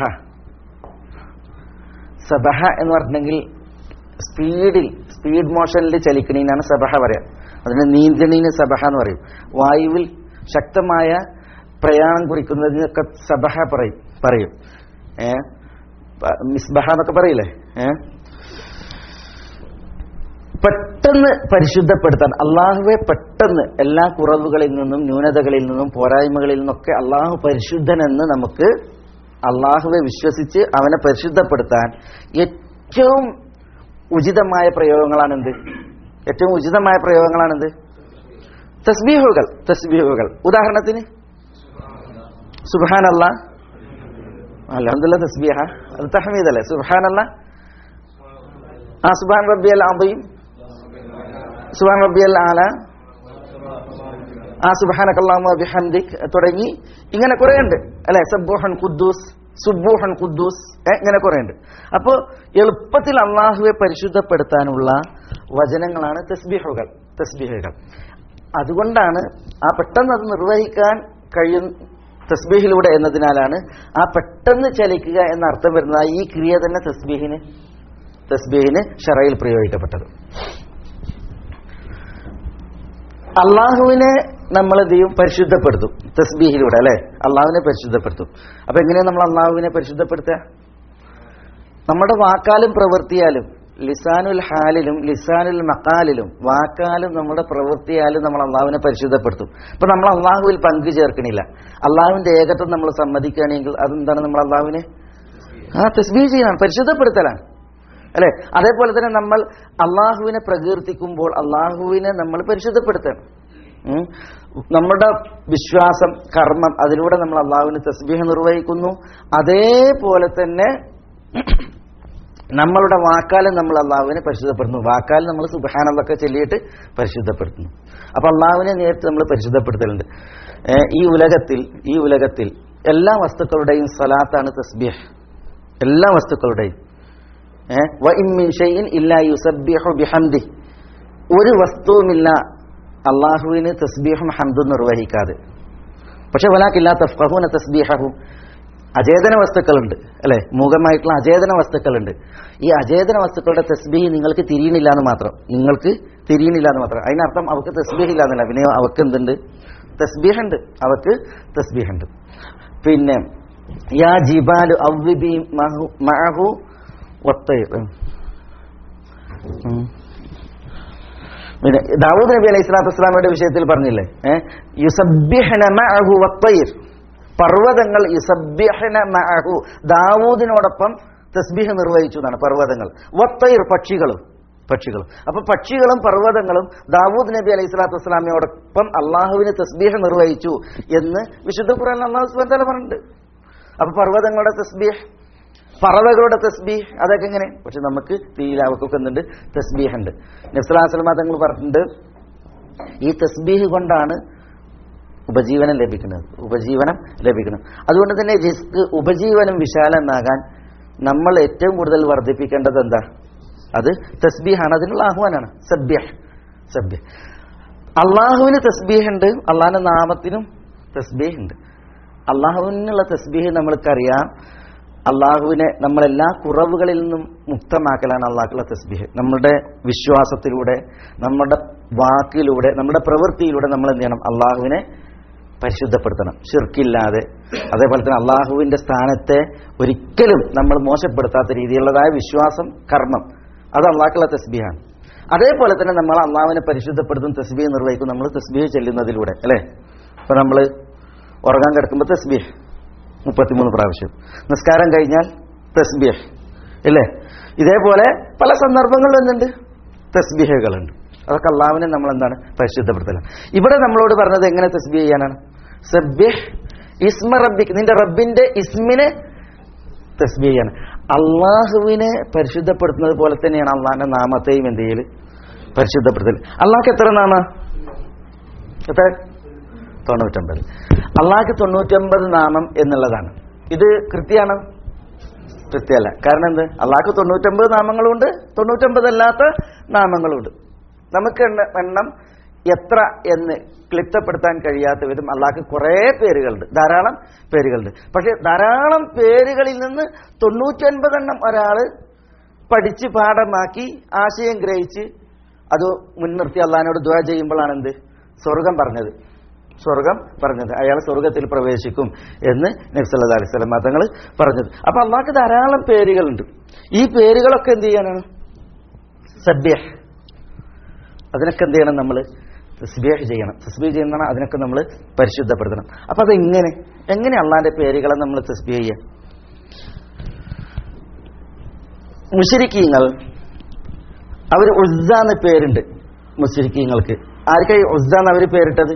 സബഹ എന്ന് പറഞ്ഞിട്ടുണ്ടെങ്കിൽ സ്പീഡിൽ സ്പീഡ് മോഷനിൽ ചലിക്കണീനാണ് സബഹ പറയാം അതിന് നീന്തണീന് സബഹ എന്ന് പറയും വായുവിൽ ശക്തമായ പ്രയാണം കുറിക്കുന്നതിനൊക്കെ സബഹ പറയും പറയും ഏ പ- മിസ്ബഹ എന്നൊക്കെ പറയില്ലേ ഏ പെട്ടെന്ന് പരിശുദ്ധപ്പെടുത്താൻ അള്ളാഹുവെ പെട്ടെന്ന് എല്ലാ കുറവുകളിൽ നിന്നും ന്യൂനതകളിൽ നിന്നും പോരായ്മകളിൽ നിന്നൊക്കെ അള്ളാഹു പരിശുദ്ധനെന്ന് നമുക്ക് അള്ളാഹുവെ വിശ്വസിച്ച് അവനെ പരിശുദ്ധപ്പെടുത്താൻ ഏറ്റവും ഉചിതമായ പ്രയോഗങ്ങളാണെന്ത് ഏറ്റവും ഉചിതമായ പ്രയോഗങ്ങളാണെന്ത് തസ്ബീഹുകൾ തസ്ബീഹുകൾ ഉദാഹരണത്തിന് സുബാനല്ല അലഹമുല്ല തസ്ബീഹ അത് തഹമീദ് അല്ലേ സുബാനല്ല ആ സുബാൻ റബ്ബി അൽ അബീം സുബാൻ റബ്ബി അൽ ആല ആ സുബാനക്കല്ലാമു ബിഹംദിക് തുടങ്ങി ഇങ്ങനെ കുറെ ഉണ്ട് അല്ലെ സബ്ബൂഹൻ ഖുദ്ദൂസ് സുബ്ബൂഹൻ ഖുദ്ദൂസ് ഏ, ഇങ്ങനെ കുറെ ഉണ്ട് അപ്പോ എളുപ്പത്തിൽ അള്ളാഹുവെ പരിശുദ്ധപ്പെടുത്താനുള്ള വചനങ്ങളാണ് തസ്ബീഹുകൾ തസ്ബീഹുകൾ അതുകൊണ്ടാണ് ആ പെട്ടെന്ന് അത് നിർവഹിക്കാൻ കഴിയും തസ്ബീഹിലൂടെ എന്നതിനാലാണ് ആ പെട്ടെന്ന് ചലിക്കുക എന്ന അർത്ഥം വരുന്ന ഈ ക്രിയ തന്നെ തസ്ബീഹിന് തസ്ബീഹിന് ഷറയിൽ പ്രയോഗിക്കപ്പെട്ടത് അള്ളാഹുവിനെ നമ്മൾ എന്ത് ചെയ്യും പരിശുദ്ധപ്പെടുത്തും തസ്ബീഹിലൂടെ അല്ലെ അള്ളാഹുവിനെ പരിശുദ്ധപ്പെടുത്തും അപ്പൊ എങ്ങനെയാണ് നമ്മൾ അള്ളാഹുവിനെ പരിശുദ്ധപ്പെടുത്തുക നമ്മുടെ വാക്കാലും പ്രവൃത്തിയാലും ലിസാനുൽ ഹാലിലും ലിസാനുൽ മക്കാലിലും വാക്കാലും നമ്മുടെ പ്രവൃത്തിയാലും നമ്മൾ അള്ളാഹുവിനെ പരിശുദ്ധപ്പെടുത്തും ഇപ്പൊ നമ്മൾ അള്ളാഹുവിൽ പങ്കു ചേർക്കണില്ല അള്ളാഹുവിന്റെ ഏകത്വം നമ്മൾ സമ്മതിക്കുകയാണെങ്കിൽ അതെന്താണ് നമ്മൾ അള്ളാഹുവിനെ ആ തസ്ബീഹ് ചെയ്യണം പരിശുദ്ധപ്പെടുത്തലാണ് അല്ലെ അതേപോലെ തന്നെ നമ്മൾ അള്ളാഹുവിനെ പ്രകീർത്തിക്കുമ്പോൾ അള്ളാഹുവിനെ നമ്മൾ പരിശുദ്ധപ്പെടുത്തണം ഉം. നമ്മുടെ വിശ്വാസം കർമ്മം അതിലൂടെ നമ്മൾ അള്ളാഹുവിന് തസ്ബീഹ് നിർവഹിക്കുന്നു അതേപോലെ തന്നെ നമ്മളുടെ വാക്കാലും നമ്മൾ അള്ളാഹുവിനെ പരിശുദ്ധപ്പെടുന്നു വാക്കാൽ നമ്മൾ സുബാനതൊക്കെ ചൊല്ലിയിട്ട് പരിശുദ്ധപ്പെടുത്തുന്നു അപ്പൊ അള്ളാഹുവിനെ നേരിട്ട് നമ്മൾ പരിശുദ്ധപ്പെടുത്തലുണ്ട് ഏ, ഈ ഉലകത്തിൽ ഈ ഉലകത്തിൽ എല്ലാ വസ്തുക്കളുടെയും സ്വലാത്താണ് തസ്ബീഹ് എല്ലാ വസ്തുക്കളുടെയും ഏ, വ ഇൻ മിൻ ഷൈഇൻ ഇല്ലാ യുസബ്ബിഹു ബിഹംദി ഒരു വസ്തുവുമില്ല അള്ളാഹുവിന് തസ്ബീഹും ഹംദും നിർവഹിക്കാതെ പക്ഷെ വലാക്കില്ല തഫ്ഖഹൂന തസ്ബീഹഹും അചേതന വസ്തുക്കളുണ്ട് അല്ലെ മൂകമായിട്ടുള്ള അചേതന വസ്തുക്കളുണ്ട് ഈ അചേതന വസ്തുക്കളുടെ തസ്ബീഹ് നിങ്ങൾക്ക് തിരിയണില്ല എന്ന് മാത്രം നിങ്ങൾക്ക് തിരിയണില്ല എന്ന് മാത്രം അതിനർത്ഥം അവർക്ക് തസ്ബീഹ് ഇല്ല എന്നല്ല പിന്നെ അവർക്ക് എന്തുണ്ട് തസ്ബീഹ് ഉണ്ട് അവർക്ക് തസ്ബീഹ് ഉണ്ട് പിന്നെ യാ ജിബാലു അവ്വിബി മഹു മഅഹു വത്തൈർ ഉം. പിന്നെ ദാവൂദ് നബി അലൈഹി സ്വലാത്തു വസ്സലാമയുടെ വിഷയത്തിൽ പറഞ്ഞില്ലേ ഏഹ് യുസബ്ബിഹ്ന മഅഹു വത്തൈർ പർവ്വതങ്ങൾ യുസബ്ബിഹ്ന മഅഹു ദാവൂദിനോടൊപ്പം തസ്ബീഹ് നിർവഹിച്ചു എന്നാണ് പർവ്വതങ്ങൾ വത്തൈർ പക്ഷികളും പക്ഷികളും അപ്പൊ പക്ഷികളും പർവ്വതങ്ങളും ദാവൂദ് നബി അലൈഹി സ്വലാത്തു വസ്സലാമയോടൊപ്പം അള്ളാഹുവിന് തസ്ബീഹ് നിർവഹിച്ചു എന്ന് വിശുദ്ധ ഖുർആൻ അള്ളാഹു സുബ്ഹാനഹു വ തആല പറഞ്ഞിട്ടുണ്ട് അപ്പൊ പർവ്വതങ്ങളുടെ തസ്ബീഹ് പറവകളുടെ തസ്ബീഹ് അതൊക്കെ എങ്ങനെ പക്ഷെ നമുക്ക് തീയില അവർക്കൊക്കെ എന്തുണ്ട് തസ്ബീഹ് ഉണ്ട് നബ്സലാസ്ലമ തങ്ങൾ പറഞ്ഞിട്ടുണ്ട് ഈ തസ്ബീഹ് കൊണ്ടാണ് ഉപജീവനം ലഭിക്കുന്നത് ഉപജീവനം ലഭിക്കുന്നത് അതുകൊണ്ട് തന്നെ റിസ്ക് ഉപജീവനം വിശാലമാകാൻ നമ്മൾ ഏറ്റവും കൂടുതൽ വർദ്ധിപ്പിക്കേണ്ടത് എന്താ അത് തസ്ബീഹാണ് അതിനുള്ള ആഹ്വാനാണ് സബ്യഹ് സബ്യഹ് അള്ളാഹുവിന് തസ്ബീഹ് ഉണ്ട് അള്ളാഹിന്റെ നാമത്തിനും തസ്ബീഹ് ഉണ്ട് അള്ളാഹുവിനുള്ള തസ്ബീഹ് നമ്മൾക്കറിയാം അള്ളാഹുവിനെ നമ്മളെല്ലാ കുറവുകളിൽ നിന്നും മുക്തമാക്കലാണ് അള്ളാഹുള്ള തസ്ബീഹ് നമ്മുടെ വിശ്വാസത്തിലൂടെ നമ്മുടെ വാക്കിലൂടെ നമ്മുടെ പ്രവൃത്തിയിലൂടെ നമ്മൾ എന്ത് ചെയ്യണം അള്ളാഹുവിനെ പരിശുദ്ധപ്പെടുത്തണം ഷിർക്കില്ലാതെ അതേപോലെ തന്നെ അള്ളാഹുവിന്റെ സ്ഥാനത്തെ ഒരിക്കലും നമ്മൾ മോശപ്പെടുത്താത്ത രീതിയിലുള്ളതായ വിശ്വാസം കർമ്മം അത് അള്ളാഹുള്ള തസ്ബീഹാണ് അതേപോലെ തന്നെ നമ്മൾ അള്ളാഹുവിനെ പരിശുദ്ധപ്പെടുത്തും തസ്ബീഹ് നിർവഹിക്കും നമ്മൾ തസ്ബീഹ് ചെല്ലുന്നതിലൂടെ അല്ലേ ഇപ്പൊ നമ്മൾ ഉറങ്ങാൻ കിടക്കുമ്പോൾ തസ്ബീഹ് മുപ്പത്തിമൂന്ന് പ്രാവശ്യം നിസ്കാരം കഴിഞ്ഞാൽ തസ്ബീഹ് ഇല്ലേ ഇതേപോലെ പല സന്ദർഭങ്ങളിലും എന്തുണ്ട് തസ്ബീഹുകളുണ്ട് അതൊക്കെ അള്ളാഹുവിനെ നമ്മൾ എന്താണ് പരിശുദ്ധപ്പെടുത്തല ഇവിടെ നമ്മളോട് പറഞ്ഞത് എങ്ങനെ തസ്ബീഹ് ചെയ്യാനാണ് സബ്യഹ് ഇസ്മ റബ്ബിക്ക് നിന്റെ റബ്ബിന്റെ ഇസ്മിനെ തസ്ബീഹ് ചെയ്യാണ് അള്ളാഹുവിനെ പരിശുദ്ധപ്പെടുത്തുന്നത് പോലെ തന്നെയാണ് അള്ളാഹിന്റെ നാമത്തെയും എന്ത് ചെയ്യല് പരിശുദ്ധപ്പെടുത്തൽ അള്ളാഹ്ക്ക് എത്ര നാമ എത്ര തൊണ്ണൂറ്റൊമ്പത് അള്ളാഹ്ക്ക് തൊണ്ണൂറ്റൊമ്പത് നാമം എന്നുള്ളതാണ് ഇത് കൃത്യമാണ് കൃത്യമല്ല കാരണം എന്ത് അള്ളാഹ്ക്ക് തൊണ്ണൂറ്റൊമ്പത് നാമങ്ങളുണ്ട് തൊണ്ണൂറ്റൊമ്പത് അല്ലാത്ത നാമങ്ങളുണ്ട് നമുക്ക് എണ്ണ- എണ്ണം എത്ര എന്ന് ക്ലിപ്തപ്പെടുത്താൻ കഴിയാത്ത വിധം അള്ളാഹ്ക്ക് കുറേ പേരുകളുണ്ട് ധാരാളം പേരുകളുണ്ട് പക്ഷെ ധാരാളം പേരുകളിൽ നിന്ന് തൊണ്ണൂറ്റൊൻപതെണ്ണം ഒരാൾ പഠിച്ച് പാഠമാക്കി ആശയം ഗ്രഹിച്ച് അത് മുൻനിർത്തി അള്ളഹാനോട് ദ്വാ ചെയ്യുമ്പോഴാണ് എന്ത് സ്വർഗം പറഞ്ഞത് സ്വർഗം പറഞ്ഞത് അയാൾ സ്വർഗത്തിൽ പ്രവേശിക്കും എന്ന് നബ്സല്ലാ അലൈഹി സ്വലം തങ്ങൾ പറഞ്ഞത് അപ്പൊ അള്ളാഹ്ക്ക് ധാരാളം പേരുകളുണ്ട് ഈ പേരുകളൊക്കെ എന്ത് ചെയ്യാനാണ് സബ്യഹ് അതിനൊക്കെ എന്ത് ചെയ്യണം നമ്മൾ തസ്ബീഹ് ചെയ്യണം തസ്ബീഹ് ചെയ്യുന്നതാണ് അതിനൊക്കെ നമ്മൾ പരിശുദ്ധപ്പെടുത്തണം അപ്പൊ അത് എങ്ങനെ എങ്ങനെ അള്ളാന്റെ പേരുകളെ നമ്മൾ തസ്ബീഹ് ചെയ്യുക മുഷരിക്കീങ്ങൾ അവർ ഉസ്സ എന്ന പേരുണ്ട് മുഷരിക്കീങ്ങൾക്ക് ആർക്കായി ഉസ്സ എന്ന് അവർ പേരിട്ടത്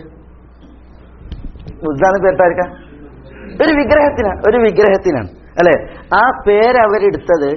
ഉസ്സ എന്ന് പേരിട്ട ആർക്കാ ഒരു വിഗ്രഹത്തിനാണ് ഒരു വിഗ്രഹത്തിനാണ് അല്ലെ ആ പേര് അവരെടുത്തത്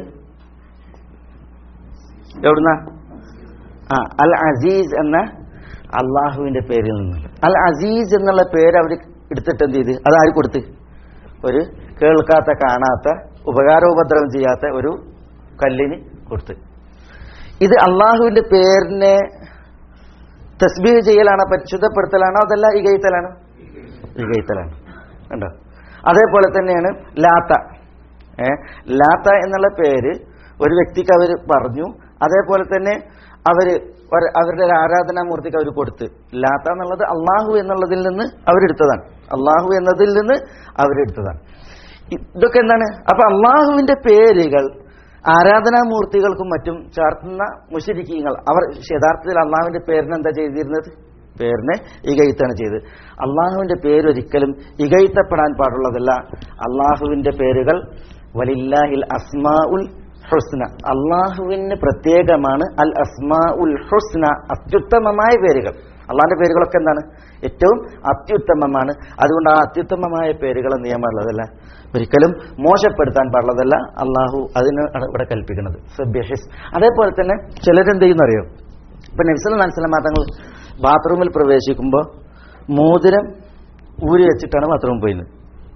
എവിടുന്ന ആ അൽ അസീസ് എന്ന അള്ളാഹുവിന്റെ പേരിൽ നിന്നുള്ള അൽ അസീസ് എന്നുള്ള പേര് അവർ എടുത്തിട്ട് എന്ത് ചെയ്ത് അത് ആര് കൊടുത്ത് ഒരു കേൾക്കാത്ത കാണാത്ത ഉപകാരോപദ്രവം ചെയ്യാത്ത ഒരു കല്ലിന് കൊടുത്ത് ഇത് അള്ളാഹുവിന്റെ പേരിനെ തസ്ബീഹ് ചെയ്യലാണോ പരിശുദ്ധപ്പെടുത്തലാണോ അതല്ല ഇകയത്തലാണോ ഇകയത്തലാണ് കണ്ടോ അതേപോലെ തന്നെയാണ് ലാത്ത ഏ ലാത്ത എന്നുള്ള പേര് ഒരു വ്യക്തിക്ക് അവർ പറഞ്ഞു അതേപോലെ തന്നെ അവര് ഒരു- അവരുടെ ഒരു ആരാധനാമൂർത്തിക്ക് അവർ കൊടുത്ത് ലാത്ത എന്നുള്ളത് അള്ളാഹു എന്നുള്ളതിൽ നിന്ന് അവരെടുത്തതാണ് അള്ളാഹു എന്നതിൽ നിന്ന് അവരെടുത്തതാണ് ഇതൊക്കെ എന്താണ് അപ്പൊ അള്ളാഹുവിന്റെ പേരുകൾ ആരാധനാമൂർത്തികൾക്കും മറ്റും ചേർത്തുന്ന മുഷരിക്കീങ്ങൾ അവർ യഥാർത്ഥത്തിൽ അള്ളാഹുവിന്റെ പേരിന് എന്താ ചെയ്തിരുന്നത് പേരിനെ ഇകയത്താണ് ചെയ്തത് അള്ളാഹുവിന്റെ പേരൊരിക്കലും ഇകയത്തപ്പെടാൻ പാടുള്ളതല്ല അള്ളാഹുവിന്റെ പേരുകൾ വലില്ലാഹിൽ അസ്മാ ഉൽ ഹുസ്ന അള്ളാഹുവിന് പ്രത്യേകമാണ് അൽ അസ്മാ ഉൽ ഹുസ്ന അത്യുത്തമമായ പേരുകൾ അള്ളാഹിന്റെ പേരുകളൊക്കെ എന്താണ് ഏറ്റവും അത്യുത്തമമാണ് അതുകൊണ്ട് ആ അത്യുത്തമമായ പേരുകളെ നിയമമുള്ളതല്ല ഒരിക്കലും മോശപ്പെടുത്താൻ പാടുള്ളതല്ല അള്ളാഹു അതിന് ആണ് ഇവിടെ കൽപ്പിക്കുന്നത് സബ്യഹിസ് അതേപോലെ തന്നെ ചിലരെന്ത് ചെയ്യുന്നറിയോ ഇപ്പൊ നബ്സൽ മനസ്സിലാ തങ്ങൾ ബാത്റൂമിൽ പ്രവേശിക്കുമ്പോൾ മോതിരം ഊരി വെച്ചിട്ടാണ് ബാത്റൂമിൽ പോയിരുന്നത്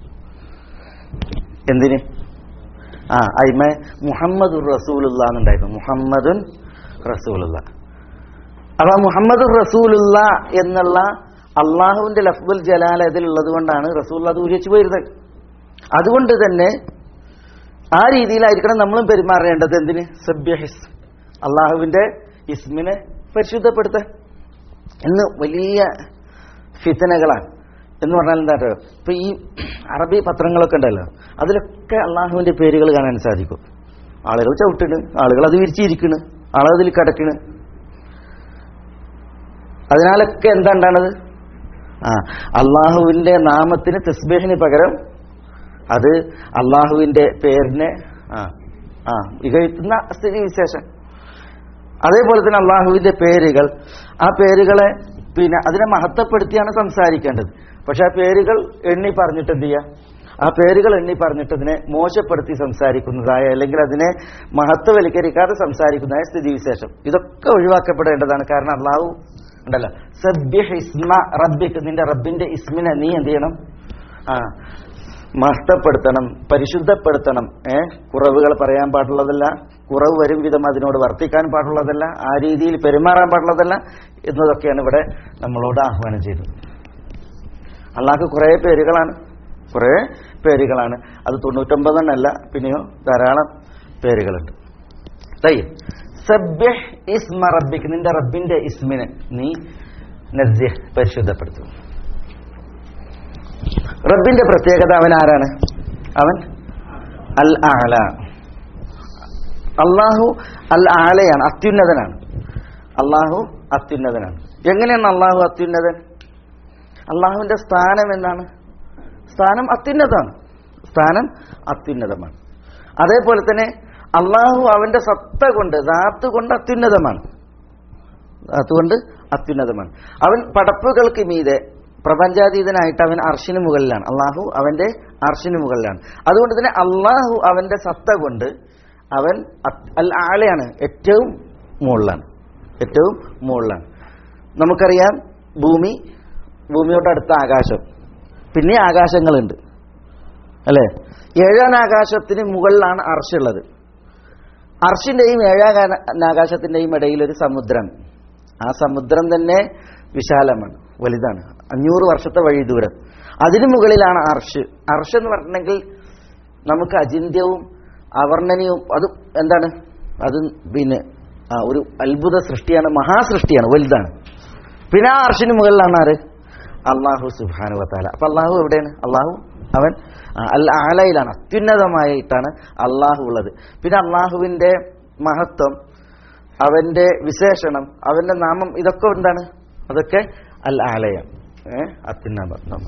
എന്തിന് ആ അയിമ മുഹമ്മദ് റസൂലുള്ള എന്നുണ്ടായിരുന്നു മുഹമ്മദുൻ റസൂലുള്ള അപ്പൊ മുഹമ്മദ് റസൂലുള്ള എന്നുള്ള അള്ളാഹുവിന്റെ ലഫ്ബുൽ ജലാൽ അതിലുള്ളത് കൊണ്ടാണ് റസൂൽ അത് ഊരിച്ചു പോയിരുന്നത് അതുകൊണ്ട് തന്നെ ആ രീതിയിലായിരിക്കണം നമ്മളും പെരുമാറേണ്ടത് എന്തിന് സബ്യഹിസ് അള്ളാഹുവിന്റെ ഇസ്മിനെ പരിശുദ്ധപ്പെടുത്താൻ ഇന്ന് വലിയ ഫിത്തനകളാണ് എന്ന് പറഞ്ഞാൽ എന്താ അറിയോ? ഇപ്പൊ ഈ അറബി പത്രങ്ങളൊക്കെ ഉണ്ടല്ലോ അതിലൊക്കെ അള്ളാഹുവിന്റെ പേരുകൾ കാണാൻ സാധിക്കും ആളുകൾ ചവിട്ടണ് ആളുകൾ അത് വിരിച്ചിരിക്കണ് ആളുകൾ അതിൽ കിടക്കണ് അതിനാലൊക്കെ എന്താ ഉണ്ടാണത് ആ അള്ളാഹുവിന്റെ നാമത്തിന് തസ്ബേഹിന് പകരം അത് അള്ളാഹുവിന്റെ പേരിനെ ആ ആ ഇകഴ്ത്തുന്ന സ്ഥിതി വിശേഷം അതേപോലെ തന്നെ അള്ളാഹുവിന്റെ പേരുകൾ ആ പേരുകളെ പിന്നെ അതിനെ മഹത്വപ്പെടുത്തിയാണ് സംസാരിക്കേണ്ടത് പക്ഷെ ആ പേരുകൾ എണ്ണി പറഞ്ഞിട്ട് എന്ത് ചെയ്യുക ആ പേരുകൾ എണ്ണി പറഞ്ഞിട്ട് അതിനെ മോശപ്പെടുത്തി സംസാരിക്കുന്നതായ അല്ലെങ്കിൽ അതിനെ മഹത്വവൽക്കരിക്കാതെ സംസാരിക്കുന്നതായ സ്ഥിതിവിശേഷം ഇതൊക്കെ ഒഴിവാക്കപ്പെടേണ്ടതാണ് കാരണം അള്ളാഹു ഉണ്ടല്ലോ സബ്യഹ് ഇസ്മ റബ്ബിക്ക് നിന്റെ റബ്ബിന്റെ ഇസ്മിനെ നീ എന്ത് ചെയ്യണം ആ മഹത്വപ്പെടുത്തണം പരിശുദ്ധപ്പെടുത്തണം ഏ കുറവുകൾ പറയാൻ പാടുള്ളതല്ല കുറവ് വരും വിധം അതിനോട് വർത്തിക്കാൻ പാടുള്ളതല്ല ആ രീതിയിൽ പെരുമാറാൻ പാടുള്ളതല്ല എന്നതൊക്കെയാണ് ഇവിടെ നമ്മളോട് ആഹ്വാനം ചെയ്തത് അള്ളാഹ്ക്ക് കുറേ പേരുകളാണ് കുറേ പേരുകളാണ് അത് തൊണ്ണൂറ്റൊമ്പതെണ്ണല്ല പിന്നെയോ ധാരാളം പേരുകളുണ്ട് തയ്യ സബ്യഹ് ഇസ്മ റബ്ബിക്ക് നിന്റെ റബ്ബിന്റെ ഇസ്മിനെ നീ നസ്യ പരിശുദ്ധപ്പെടുത്തും റബ്ബിന്റെ പ്രത്യേകത അവൻ ആരാണ് അവൻ അൽ ആല അള്ളാഹു അൽ ആലയാണ് അത്യുന്നതനാണ് അള്ളാഹു അത്യുന്നതനാണ് എങ്ങനെയാണ് അള്ളാഹു അത്യുന്നതൻ അള്ളാഹുവിന്റെ സ്ഥാനം എന്താണ് സ്ഥാനം അത്യുന്നതമാണ് സ്ഥാനം അത്യുന്നതമാണ് അതേപോലെ തന്നെ അള്ളാഹു അവന്റെ സത്ത കൊണ്ട് ദാത്ത് കൊണ്ട് അത്യുന്നതമാണ് അതുകൊണ്ട് അത്യുന്നതമാണ് അവൻ പടപ്പുകൾക്ക് മീതെ പ്രപഞ്ചാതീതനായിട്ട് അവൻ അർഷിന് മുകളിലാണ് അള്ളാഹു അവന്റെ അർഷിന് മുകളിലാണ് അതുകൊണ്ട് തന്നെ അള്ളാഹു അവന്റെ സത്ത കൊണ്ട് അവൻ അത്- അൽ ആലയാണ് ഏറ്റവും മുകളിലാണ് ഏറ്റവും മുകളിലാണ് നമുക്കറിയാം ഭൂമി ഭൂമിയോട് അടുത്ത ആകാശം പിന്നെ ആകാശങ്ങളുണ്ട് അല്ലേ ഏഴാം ആകാശത്തിന് മുകളിലാണ് അർഷുള്ളത് അർഷിന്റെയും ഏഴാം ആകാശത്തിന്റെയും ഇടയിൽ ഒരു സമുദ്രം ആ സമുദ്രം തന്നെ വിശാലമാണ് വലുതാണ് അഞ്ഞൂറ് വർഷത്തെ വഴി ദൂരം അതിനു മുകളിലാണ് അർഷ് അർഷ് എന്ന് പറഞ്ഞിട്ടുണ്ടെങ്കിൽ നമുക്ക് അചിന്യവും അവർണ്ണനീയവും അത് എന്താണ് അത് പിന്നെ ആ, ഒരു അത്ഭുത സൃഷ്ടിയാണ് മഹാസൃഷ്ടിയാണ് വലുതാണ് പിന്നെ ആ അർഷിന് മുകളിലാണ് ആര് അള്ളാഹു സുബാനു വത്താല അപ്പൊ അള്ളാഹു എവിടെയാണ് അള്ളാഹു അവൻ ആ, അൽ ആലയിലാണ് അത്യുന്നതമായിട്ടാണ് അള്ളാഹു ഉള്ളത് പിന്നെ അള്ളാഹുവിന്റെ മഹത്വം അവന്റെ വിശേഷണം അവന്റെ നാമം ഇതൊക്കെ എന്താണ് അതൊക്കെ അൽ ആലയാണ് ഏഹ് അത്യുന്നതം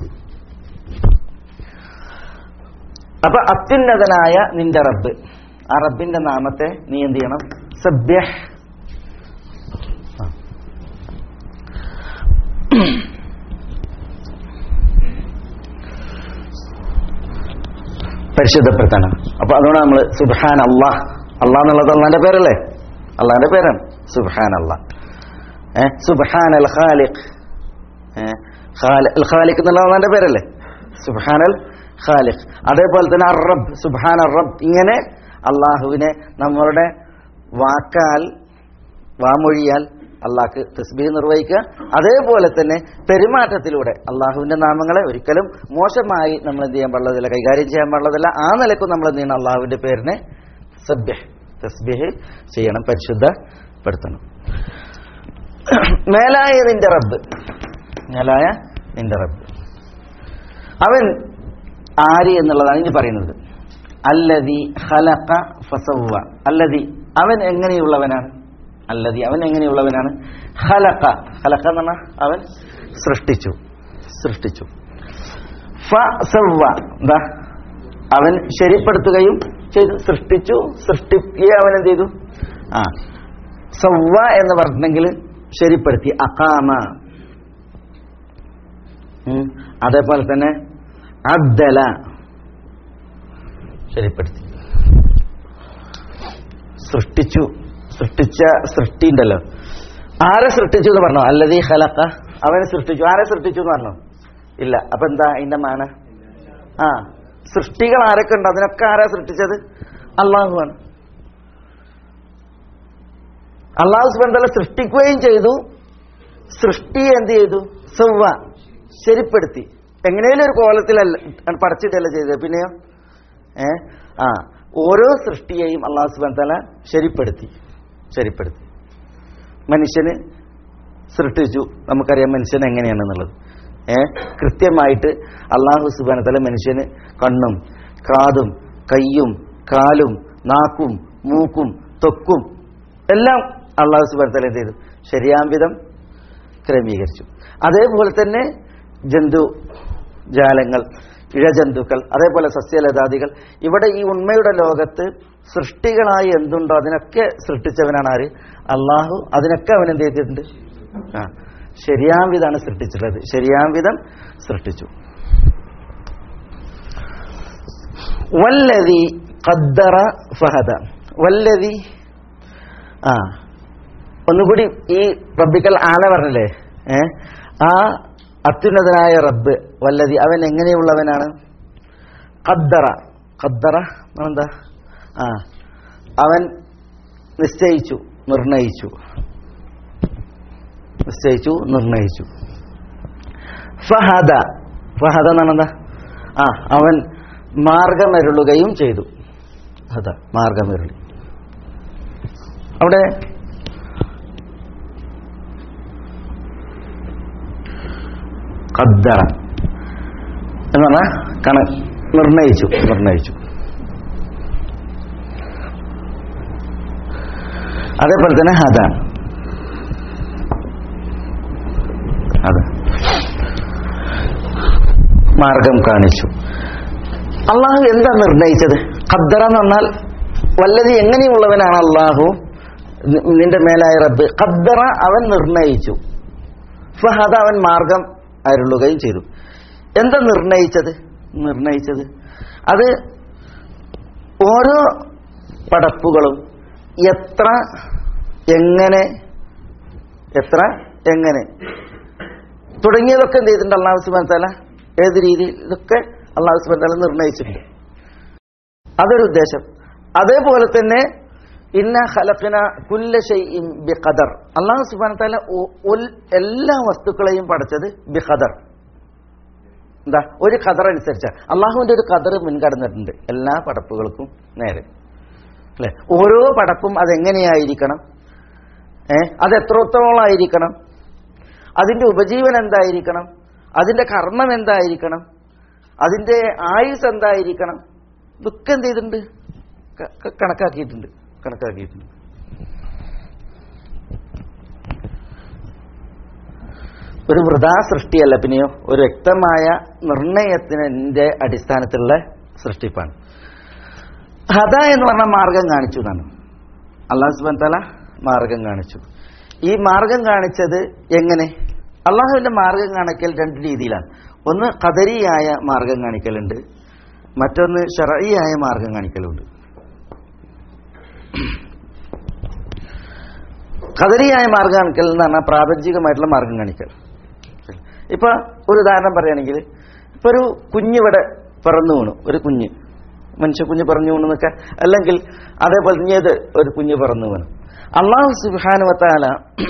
അപ്പൊ അത്യുന്നതനായ നിന്റെ റബ്ബ് ആ റബ്ബിന്റെ നാമത്തെ നീ എന്ത് ചെയ്യണം സബ്യഹ് ആ. പരിശുദ്ധപ്പെടുത്തണം അപ്പൊ അതുകൊണ്ട് നമ്മൾ സുബാൻ അള്ളാഹ് അള്ളാഹ് എന്നുള്ളത് അള്ളാന്റെ പേരല്ലേ അള്ളാന്റെ പേരാണ് സുബാൻ അള്ളാഹ് ഏഹ് സുബാൻ അൽ ഖാലിഖ് ഏഹ് ഖാലിഖ് ഖാലിഖ് എന്നുള്ള അള്ളാന്റെ പേരല്ലേ സുബാൻ അൽ ഖാലിഖ് അതേപോലെ തന്നെ അറബ് സുബാൻ അറബ് ഇങ്ങനെ അള്ളാഹുവിനെ നമ്മളുടെ വാക്കാൽ വാമൊഴിയാൽ അള്ളാഹ്ക്ക് തസ്ബീഹ് നിർവഹിക്കുക അതേപോലെ തന്നെ പെരുമാറ്റത്തിലൂടെ അള്ളാഹുവിന്റെ നാമങ്ങളെ ഒരിക്കലും മോശമായി നമ്മൾ എന്ത് ചെയ്യാൻ പാടുള്ളതില്ല കൈകാര്യം ചെയ്യാൻ പാടുള്ളതല്ല ആ നിലക്കും നമ്മൾ എന്ത് ചെയ്യണം അള്ളാഹുവിന്റെ പേരിനെ സബ്യഹ് തസ്ബീഹ് ചെയ്യണം പരിശുദ്ധപ്പെടുത്തണം മേലായ നിന്റെ റബ്ബ് മേലായ നിന്റെ റബ്ബ് അവൻ ആര് എന്നുള്ളതാണ് ഇനി പറയുന്നത് അല്ലതി ഖലഖ ഫസവ്വ അല്ലതി അവൻ എങ്ങനെയുള്ളവനാണ് അല്ലതി അവൻ എങ്ങനെയുള്ളവനാണ് ഖലഖ ഖലഖ എന്ന് പറഞ്ഞാൽ അവൻ സൃഷ്ടിച്ചു സൃഷ്ടിച്ചു ഫസവ്വ എന്താ അവൻ ശരിപ്പെടുത്തുകയും ചെയ്തു സൃഷ്ടിച്ചു സൃഷ്ടിക്കുകയും അവൻ എന്ത് ചെയ്തു ആ സവ്വ എന്ന് പറഞ്ഞിട്ടുണ്ടെങ്കിൽ ശരിപ്പെടുത്തി അക്കാമ ഉം. അതേപോലെ തന്നെ അബ്ദല ശരിപ്പെടുത്തി സൃഷ്ടിച്ചു സൃഷ്ടിച്ച സൃഷ്ടി ഉണ്ടല്ലോ ആരെ സൃഷ്ടിച്ചു എന്ന് പറഞ്ഞോ അല്ലതീ ഹലക്ക അവനെ സൃഷ്ടിച്ചു ആരെ സൃഷ്ടിച്ചു എന്ന് പറഞ്ഞോ ഇല്ല അപ്പൊ എന്താ അതിന്റെ മാന ആ സൃഷ്ടികൾ ആരൊക്കെ ഉണ്ട് അതിനൊക്കെ ആരാ സൃഷ്ടിച്ചത് അള്ളാഹുവാണ് അള്ളാഹു സുബന്ധല സൃഷ്ടിക്കുകയും ചെയ്തു സൃഷ്ടി എന്ത് ചെയ്തു സവ്വ ശരിപ്പെടുത്തി എങ്ങനെയും ഒരു കോലത്തിലല്ല പടച്ചിട്ടല്ല ചെയ്തത് പിന്നെയോ ഏ ആ ഓരോ സൃഷ്ടിയെയും അള്ളാഹു സുബാൻ തല ശരിപ്പെടുത്തി ശരിപ്പെടുത്തി മനുഷ്യന് സൃഷ്ടിച്ചു നമുക്കറിയാം മനുഷ്യൻ എങ്ങനെയാണെന്നുള്ളത് ഏ കൃത്യമായിട്ട് അള്ളാഹു സുബാന തല മനുഷ്യന് കണ്ണും കാതും കയ്യും കാലും നാക്കും മൂക്കും തൊക്കും എല്ലാം അള്ളാഹു സുബാന തല എന്ത് ചെയ്തു ശരിയാം വിധം ക്രമീകരിച്ചു അതേപോലെ തന്നെ ജന്തു ജാലങ്ങൾ ഇഴജന്തുക്കൾ അതേപോലെ സസ്യലതാദികൾ ഇവിടെ ഈ ഉണ്മയുടെ ലോകത്ത് സൃഷ്ടികളായി എന്തുണ്ടോ അതിനൊക്കെ സൃഷ്ടിച്ചവനാണ് ആര് അള്ളാഹു അതിനൊക്കെ അവൻ എന്ത് ചെയ്തിട്ടുണ്ട് ആ ശരിയാം വിധാണ് സൃഷ്ടിച്ചിട്ടുള്ളത് ശരിയാം വിധം സൃഷ്ടിച്ചു വല്ലതി ഖദ്ദറ ഫഹദ വല്ലതി ആ ഒന്നുകൂടി ഈ റബ്ബിക്കൽ ആല പറഞ്ഞല്ലേ ഏ ആ അത്യുന്നതനായ റബ്ബ് വല്ലതി അവൻ എങ്ങനെയുള്ളവനാണ് ഖദ്ദറ ഖദ്ദറ എന്താ ആ അവൻ നിശ്ചയിച്ചു നിർണയിച്ചു നിശ്ചയിച്ചു നിർണയിച്ചു ഫഹദ ഫഹദ എന്നാണ് എന്താ ആ അവൻ മാർഗമരുളുകയും ചെയ്തു അത മാർഗമരുളി അവിടെ ഖദ്ദറ എന്ന് പറഞ്ഞാൽ കണ നിർണയിച്ചു നിർണയിച്ചു അതേപോലെ തന്നെ ഹദാൻ അതെ മാർഗം കാണിച്ചു അള്ളാഹു എന്താ നിർണയിച്ചത് ഖദ്ദറ എന്ന് പറഞ്ഞാൽ വല്ലതി എങ്ങനെയുള്ളവനാണ് അള്ളാഹു നി- നിന്റെ മേലായ റബ്ബ് ഖദ്ദറ അവൻ നിർണയിച്ചു ഫഹദ അവൻ മാർഗം അരുളുകയും ചെയ്തു എന്താ നിർണയിച്ചത് നിർണയിച്ചത് അത് ഓരോ പടപ്പുകളും എത്ര എങ്ങനെ എത്ര എങ്ങനെ തുടങ്ങിയതൊക്കെ എന്ത് ചെയ്തിട്ടുണ്ട് അള്ളാഹു സുബാൻ തല ഏത് രീതിയിൽ ഇതൊക്കെ അള്ളാഹു സുബാൻ തല നിർണയിച്ചിട്ടുണ്ട് അതൊരു ഉദ്ദേശം അതേപോലെ തന്നെ ഇന്ന ഖലഖന കുല്ല ഷൈഇൻ ബിഖദർ അള്ളാഹു സുബാൻ തല എല്ലാ വസ്തുക്കളെയും പഠിച്ചത് ബിഖദർ എന്താ ഒരു ഖദർ അനുസരിച്ച അള്ളാഹുവിന്റെ ഒരു ഖദർ മുൻകടന്നിട്ടുണ്ട് എല്ലാ പടപ്പുകൾക്കും നേരെ അല്ലെ ഓരോ പടപ്പും അതെങ്ങനെയായിരിക്കണം ഏ അത് എത്രത്തോളമായിരിക്കണം അതിന്റെ ഉപജീവനം എന്തായിരിക്കണം അതിന്റെ കർമ്മം എന്തായിരിക്കണം അതിന്റെ ആയുസ് എന്തായിരിക്കണം ഇതൊക്കെ എന്ത് ചെയ്തിട്ടുണ്ട് ക- ക- കണക്കാക്കിയിട്ടുണ്ട് കണക്കാക്കിയിട്ടുണ്ട് ഒരു വൃഥാ സൃഷ്ടിയല്ല പിന്നെയോ ഒരു വ്യക്തമായ നിർണയത്തിന്റെ അടിസ്ഥാനത്തിലുള്ള സൃഷ്ടിപ്പാണ് ഹദ എന്ന് പറഞ്ഞ മാർഗം കാണിച്ചു എന്നാണ് അള്ളാഹു സുബാൻ തല മാർഗം കാണിച്ചു ഈ മാർഗം കാണിച്ചത് എങ്ങനെ അള്ളാഹുവിന്റെ മാർഗം കാണിക്കൽ രണ്ട് രീതിയിലാണ് ഒന്ന് കദരിയായ മാർഗം കാണിക്കലുണ്ട് മറ്റൊന്ന് ഷറയിയായ മാർഗം കാണിക്കലുണ്ട് കദരിയായ മാർഗം കാണിക്കൽ എന്ന് പറഞ്ഞാൽ പ്രാപഞ്ചികമായിട്ടുള്ള മാർഗം കാണിക്കൽ ഇപ്പൊ ഒരു ഉദാഹരണം പറയുകയാണെങ്കിൽ ഇപ്പൊ ഒരു കുഞ്ഞിവിടെ പിറന്നു വീണു ഒരു കുഞ്ഞ് മനുഷ്യ കുഞ്ഞ് പറഞ്ഞു വീണെന്നൊക്കെ അല്ലെങ്കിൽ അതേപോലെ തന്നെ ഏത് ഒരു കുഞ്ഞ് പിറന്നു വീണു അള്ളാഹു സുബാനുവത്താല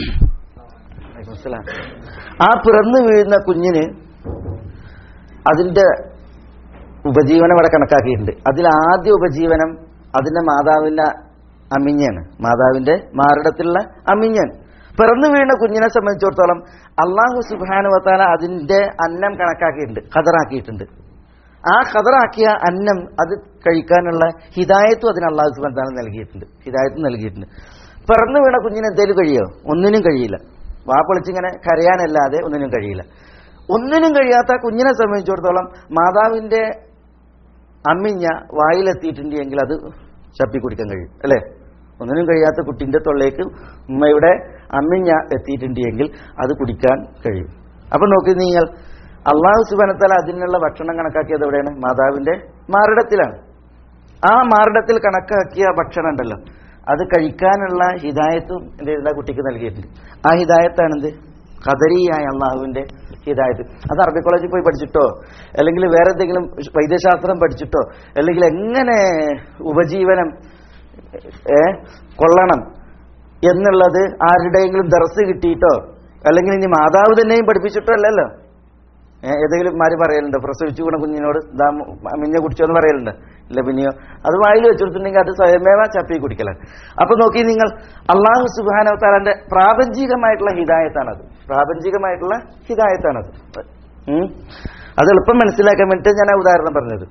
ആ പിറന്നു വീഴുന്ന കുഞ്ഞിന് അതിന്റെ ഉപജീവനം ഇവിടെ കണക്കാക്കിയിട്ടുണ്ട് അതിൽ ആദ്യ ഉപജീവനം അതിന്റെ മാതാവിന്റെ അമിഞ്ഞാണ് മാതാവിന്റെ മാറിടത്തിലുള്ള അമിഞ്ഞൻ പിറന്നു വീണ കുഞ്ഞിനെ സംബന്ധിച്ചിടത്തോളം അള്ളാഹു സുബാനുവത്താല അതിന്റെ അന്നം കണക്കാക്കിയിട്ടുണ്ട് ഖദറാക്കിയിട്ടുണ്ട് ആ ഖദറാക്കിയ അന്നം അത് കഴിക്കാനുള്ള ഹിദായത്തും അതിന് അള്ളാഹു സുബാൻ താല നൽകിയിട്ടുണ്ട് ഹിദായത്തും നൽകിയിട്ടുണ്ട് പിറന്നു വീണ കുഞ്ഞിന് എന്തേലും കഴിയോ ഒന്നിനും കഴിയില്ല വാ പൊളിച്ചിങ്ങനെ കരയാനല്ലാതെ ഒന്നിനും കഴിയില്ല ഒന്നിനും കഴിയാത്ത കുഞ്ഞിനെ സംബന്ധിച്ചിടത്തോളം മാതാവിന്റെ അമ്മിഞ്ഞ വായിലെത്തിയിട്ടുണ്ടെങ്കിൽ അത് ചപ്പി കുടിക്കാൻ കഴിയും അല്ലേ ഒന്നിനും കഴിയാത്ത കുട്ടിന്റെ തൊള്ളേക്ക് ഉമ്മയുടെ അമ്മിഞ്ഞ എത്തിയിട്ടുണ്ടെങ്കിൽ അത് കുടിക്കാൻ കഴിയും അപ്പൊ നോക്കി നിങ്ങൾ അള്ളാഹു സുബാനത്താല അതിനുള്ള ഭക്ഷണം കണക്കാക്കിയത് എവിടെയാണ് മാതാവിന്റെ മാറിടത്തിലാണ് ആ മാറിടത്തിൽ കണക്കാക്കിയ ഭക്ഷണം ഉണ്ടല്ലോ അത് കഴിക്കാനുള്ള ഹിദായത്തും എന്ത് കുട്ടിക്ക് നൽകിയിട്ടുണ്ട് ആ ഹിദായത്താണെന്ത് ഖദരിയായ അള്ളാഹുവിന്റെ ഹിദായത്ത് അത് അറബി കോളേജിൽ പോയി പഠിച്ചിട്ടോ അല്ലെങ്കിൽ വേറെ എന്തെങ്കിലും വൈദ്യശാസ്ത്രം പഠിച്ചിട്ടോ അല്ലെങ്കിൽ എങ്ങനെ ഉപജീവനം ഏ കൊള്ളണം എന്നുള്ളത് ആരുടെയെങ്കിലും ദർസ് കിട്ടിയിട്ടോ അല്ലെങ്കിൽ ഇനി മാതാവ് തന്നെയും പഠിപ്പിച്ചിട്ടോ അല്ലല്ലോ ഏ, ഏതെങ്കിലും മാര് പറയലുണ്ട് പ്രസവിച്ചു കൂടെ കുഞ്ഞിനോട് ദാ മിഞ്ഞ കുടിച്ചോ എന്ന് പറയലുണ്ട് ഇല്ല പിന്നെയോ അത് വായിൽ വെച്ചെടുത്തിട്ടുണ്ടെങ്കിൽ അത് സ്വയമേവ ചപ്പി കുടിക്കലാണ് അപ്പൊ നോക്കി നിങ്ങൾ അള്ളാഹു സുബാനവത്താലന്റെ പ്രാപഞ്ചികമായിട്ടുള്ള ഹിദായത്താണത് പ്രാപഞ്ചികമായിട്ടുള്ള ഹിദായത്താണത് ഉം. അത് എളുപ്പം മനസ്സിലാക്കാൻ വേണ്ടിയിട്ട് ഞാൻ ആ ഉദാഹരണം പറഞ്ഞത്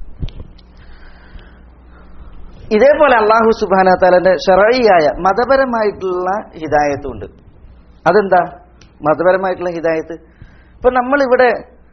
ഇതേപോലെ അള്ളാഹു സുബാനത്താലന്റെ ഷറയിയായ മതപരമായിട്ടുള്ള ഹിദായത്തും ഉണ്ട് അതെന്താ മതപരമായിട്ടുള്ള ഹിദായത്ത് ഇപ്പൊ നമ്മളിവിടെ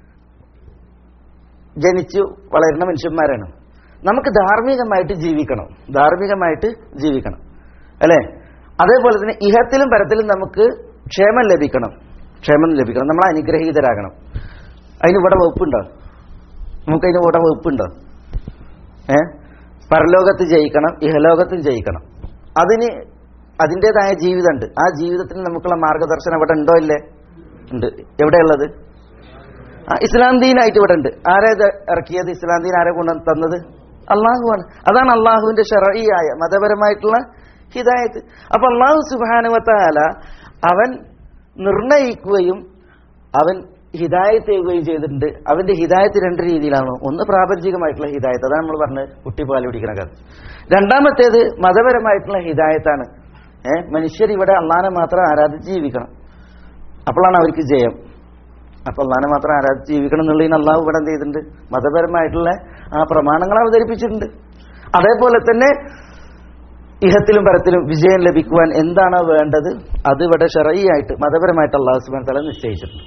ജനിച്ചു വളരുന്ന മനുഷ്യന്മാരാണ് നമുക്ക് ധാർമ്മികമായിട്ട് ജീവിക്കണം ധാർമ്മികമായിട്ട് ജീവിക്കണം അല്ലേ അതേപോലെ തന്നെ ഇഹത്തിലും പരത്തിലും നമുക്ക് ക്ഷേമം ലഭിക്കണം ക്ഷേമം ലഭിക്കണം നമ്മൾ അനുഗ്രഹീതരാകണം അതിന് ഇവിടെ വകുപ്പുണ്ടോ നമുക്കതിന് ഇവിടെ വകുപ്പുണ്ടോ ഏ പരലോകത്ത് ജയിക്കണം ഇഹലോകത്തും ജയിക്കണം അതിന് അതിൻ്റെതായ ജീവിതമുണ്ട് ആ ജീവിതത്തിന് നമുക്കുള്ള മാർഗദർശനം ഇവിടെ ഉണ്ടോ ഇല്ലേ ഉണ്ട് എവിടെയുള്ളത് ആ ഇസ്ലാം ദീനായിട്ട് ഇവിടെ ഉണ്ട് ആരാ ഇത് ഇറക്കിയത് ഇസ്ലാം ദീൻ ആരെ കൊണ്ട് തന്നത് അള്ളാഹുവാണ് അതാണ് അള്ളാഹുവിന്റെ ഷറയിയായ മതപരമായിട്ടുള്ള ഹിദായത്ത് അപ്പൊ അള്ളാഹു സുബാനുവത്താല അവൻ നിർണയിക്കുകയും അവൻ ഹിദായത്ത് ചെയ്യുകയും ചെയ്തിട്ടുണ്ട് അവന്റെ ഹിദായത്ത് രണ്ട് രീതിയിലാണ് ഒന്ന് പ്രാപഞ്ചികമായിട്ടുള്ള ഹിദായത്ത് അതാണ് നമ്മൾ പറഞ്ഞത് കുട്ടി പാൽ പിടിക്കുന്ന കഥ രണ്ടാമത്തേത് മതപരമായിട്ടുള്ള ഹിദായത്താണ് ഏഹ് മനുഷ്യർ ഇവിടെ അള്ളാനെ മാത്രം ആരാധിച്ച് ജീവിക്കണം അപ്പോഴാണ് അവർക്ക് ജയം അപ്പൊ അള്ളാനെ മാത്രം ആരാധിച്ച് ജീവിക്കണം എന്നുള്ളതിന് അള്ളാഹു ഇവിടെ എന്ത് ചെയ്തിട്ടുണ്ട് മതപരമായിട്ടുള്ള ആ പ്രമാണങ്ങൾ അവതരിപ്പിച്ചിട്ടുണ്ട് അതേപോലെ തന്നെ ഇഹത്തിലും പരത്തിലും വിജയം ലഭിക്കുവാൻ എന്താണോ വേണ്ടത് അത് ഇവിടെ ഷെറയായിട്ട് മതപരമായിട്ട് അള്ളാഹു സുബാൻ തല നിശ്ചയിച്ചിട്ടുണ്ട്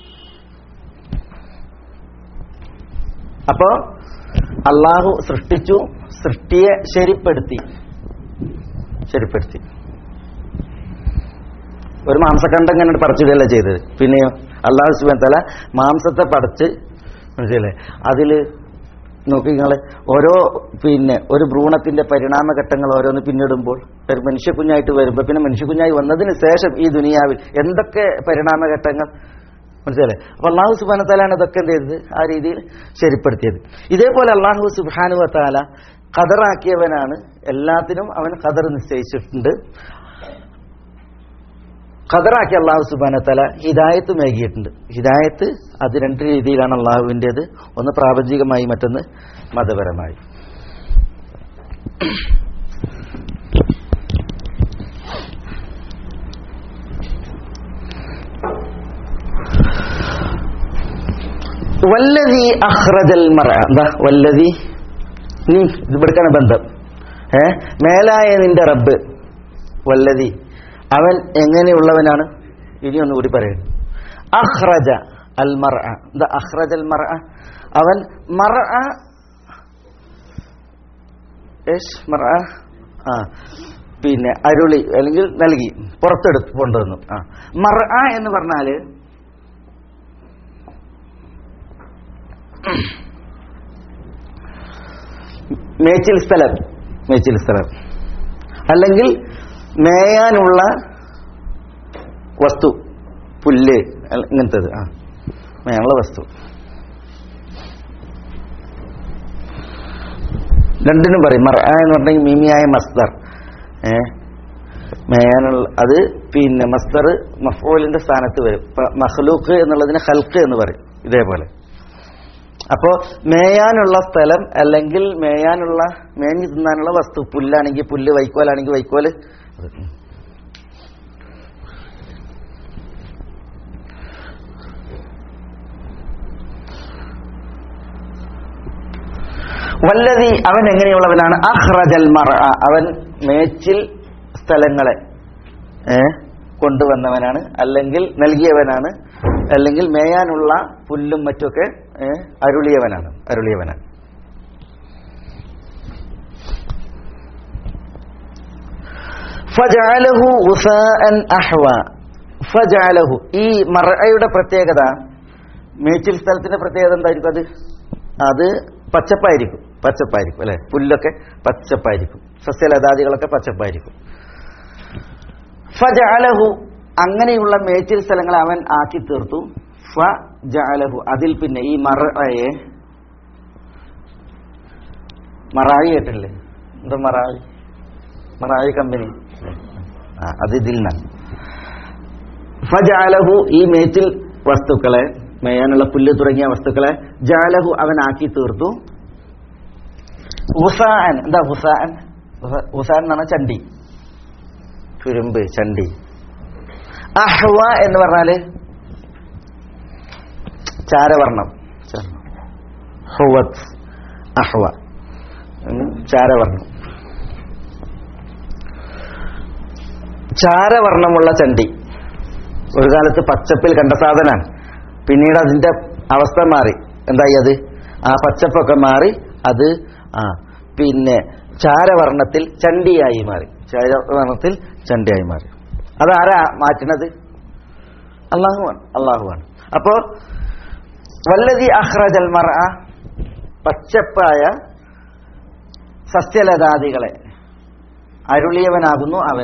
അപ്പോ അള്ളാഹു സൃഷ്ടിച്ചു സൃഷ്ടിയെ ശരിപ്പെടുത്തി ശരിപ്പെടുത്തി ഒരു മാംസഖണ്ഡം ഇങ്ങനെ പറിച്ചിടുകയല്ല ചെയ്തത് പിന്നെയോ അള്ളാഹു സുബാൻ തല മാംസത്തെ പടച്ച് മനസ്സിലല്ലേ അതില് നോക്കി നിങ്ങള് ഓരോ പിന്നെ ഒരു ഭ്രൂണത്തിന്റെ പരിണാമഘട്ടങ്ങൾ ഓരോന്ന് പിന്നിടുമ്പോൾ ഒരു മനുഷ്യക്കുഞ്ഞായിട്ട് വരുമ്പോൾ പിന്നെ മനുഷ്യക്കുഞ്ഞായി വന്നതിന് ശേഷം ഈ ദുനിയാവിൽ എന്തൊക്കെ പരിണാമഘട്ടങ്ങൾ മനസ്സിലല്ലേ അപ്പൊ അള്ളാഹു സുബാന താലാണ് ഇതൊക്കെ എന്ത് ചെയ്തത് ആ രീതിയിൽ ശരിപ്പെടുത്തിയത് ഇതേപോലെ അള്ളാഹു സുബാനു താല ഖദറാക്കിയവനാണ് എല്ലാത്തിനും അവൻ ഖദർ നിശ്ചയിച്ചിട്ടുണ്ട് ഖദറാക്കി അള്ളാഹു സുബാന തല ഹിദായത്ത് മേകിയിട്ടുണ്ട് ഹിദായത്ത് അത് രണ്ട് രീതിയിലാണ് അള്ളാഹുവിൻ്റെത് ഒന്ന് പ്രാപഞ്ചികമായി മറ്റൊന്ന് മതപരമായി വല്ലതി അഹ്റജൽ മറ എന്താ വല്ലതി നീ ഇത് ഇവിടുക്കാണ് ബന്ധം ഏ മേലായ നിന്റെ റബ്ബ് വല്ലതി അവൻ എങ്ങനെയുള്ളവനാണ് ഇനി ഒന്നുകൂടി പറയുന്നു അഹ്റജ അൽ മറ എന്താ അഹ്റജ അൽ മറ അവൻ മറ മറ ആ പിന്നെ അരുളി അല്ലെങ്കിൽ നൽകി പുറത്തെടുത്ത് കൊണ്ടുവന്നു ആ മറ എന്ന് പറഞ്ഞാല് മേച്ചിൽ സ്ഥലം മേച്ചിൽ സ്ഥലം അല്ലെങ്കിൽ മേയാനുള്ള വസ്തു പുല്ല് അല്ല, ഇങ്ങനത്തേത് ആ മേയാനുള്ള വസ്തു രണ്ടിനും പറയും മറ എന്ന് പറഞ്ഞെങ്കിൽ മീമിയായ മസ്തർ ഏ മേയാനുള്ള അത് പിന്നെ മസ്തർ മഫോലിന്റെ സ്ഥാനത്ത് വരും ഇപ്പൊ മഹ്ലൂക്ക് എന്നുള്ളതിന് ഹൽക്ക് എന്ന് പറയും ഇതേപോലെ അപ്പോ മേയാനുള്ള സ്ഥലം അല്ലെങ്കിൽ മേയാനുള്ള മേഞ്ഞു തിന്നാനുള്ള വസ്തു പുല്ലാണെങ്കിൽ പുല്ല് വൈക്കോലാണെങ്കിൽ വൈക്കോല് അത്. വല്ലതി അവൻ എങ്ങനെയുള്ളവനാണ് അഹ്റജൽ മറ അവൻ മേച്ചിൽ സ്ഥലങ്ങളെ ഏ കൊണ്ടുവന്നവനാണ് അല്ലെങ്കിൽ നൽകിയവനാണ് അല്ലെങ്കിൽ മേയാനുള്ള പുല്ലും മറ്റുമൊക്കെ ഏ, അരുളിയവനാണ് അരുളിയവനാണ് ഫജഅലഹു ഉസാഅൻ അഹ്വ ഫജഅലഹു ഈ മറയുടെ പ്രത്യേകത മേച്ചിൽ സ്ഥലത്തിന്റെ പ്രത്യേകത എന്തായിരിക്കും അത് അത് പച്ചപ്പായിരിക്കും പച്ചപ്പായിരിക്കും അല്ലെ പുല്ലൊക്കെ പച്ചപ്പായിരിക്കും സസ്യലതാദികളൊക്കെ പച്ചപ്പായിരിക്കും ഫജഅലഹു അങ്ങനെയുള്ള മേച്ചിൽ സ്ഥലങ്ങളെ അവൻ ആക്കി തീർത്തു ഫ ജഅലഹു അതിൽ പിന്നെ ഈ മറയെ മറായി കേട്ടില്ലേ എന്താ മറായി മറായി കമ്പനി ആ അത് ഇതിൽ നിന്നാണ് ഫജഅലഹു ഈ മേച്ചിൽ വസ്തുക്കളെ മേയാനുള്ള പുല്ല് തുടങ്ങിയ വസ്തുക്കളെ ജാലഹു അവൻ ആക്കി തീർത്തു ഹുസാൻ എന്താ ഹുസാൻ ഹുസ- ഹുസാൻ എന്നാണ് ചണ്ടി തുരുമ്പ് ചണ്ടി അഹ്വ എന്ന് പറഞ്ഞാല് ചാരവർണം ചാരവർണം. ഹുവത്ത് അഹ്വ ഉം, ചാരവർണം ചാരവർണ്ണമുള്ള ചണ്ടി ഒരു കാലത്ത് പച്ചപ്പിൽ കണ്ട സാധനാണ് പിന്നീട് അതിന്റെ അവസ്ഥ മാറി എന്തായി അത് ആ പച്ചപ്പൊക്കെ മാറി അത് ആ പിന്നെ ചാരവർണ്ണത്തിൽ ചണ്ടിയായി മാറി ചാരവർണ്ണത്തിൽ ചണ്ടിയായി മാറി അതാരാ മാറ്റുന്നത് അള്ളാഹുവാണ് അള്ളാഹുവാണ് അപ്പോ വല്ലതി അഹ്റജൽ മറ പച്ചപ്പായ സസ്യലതാദികളെ അരുളിയവനാകുന്നു അവൻ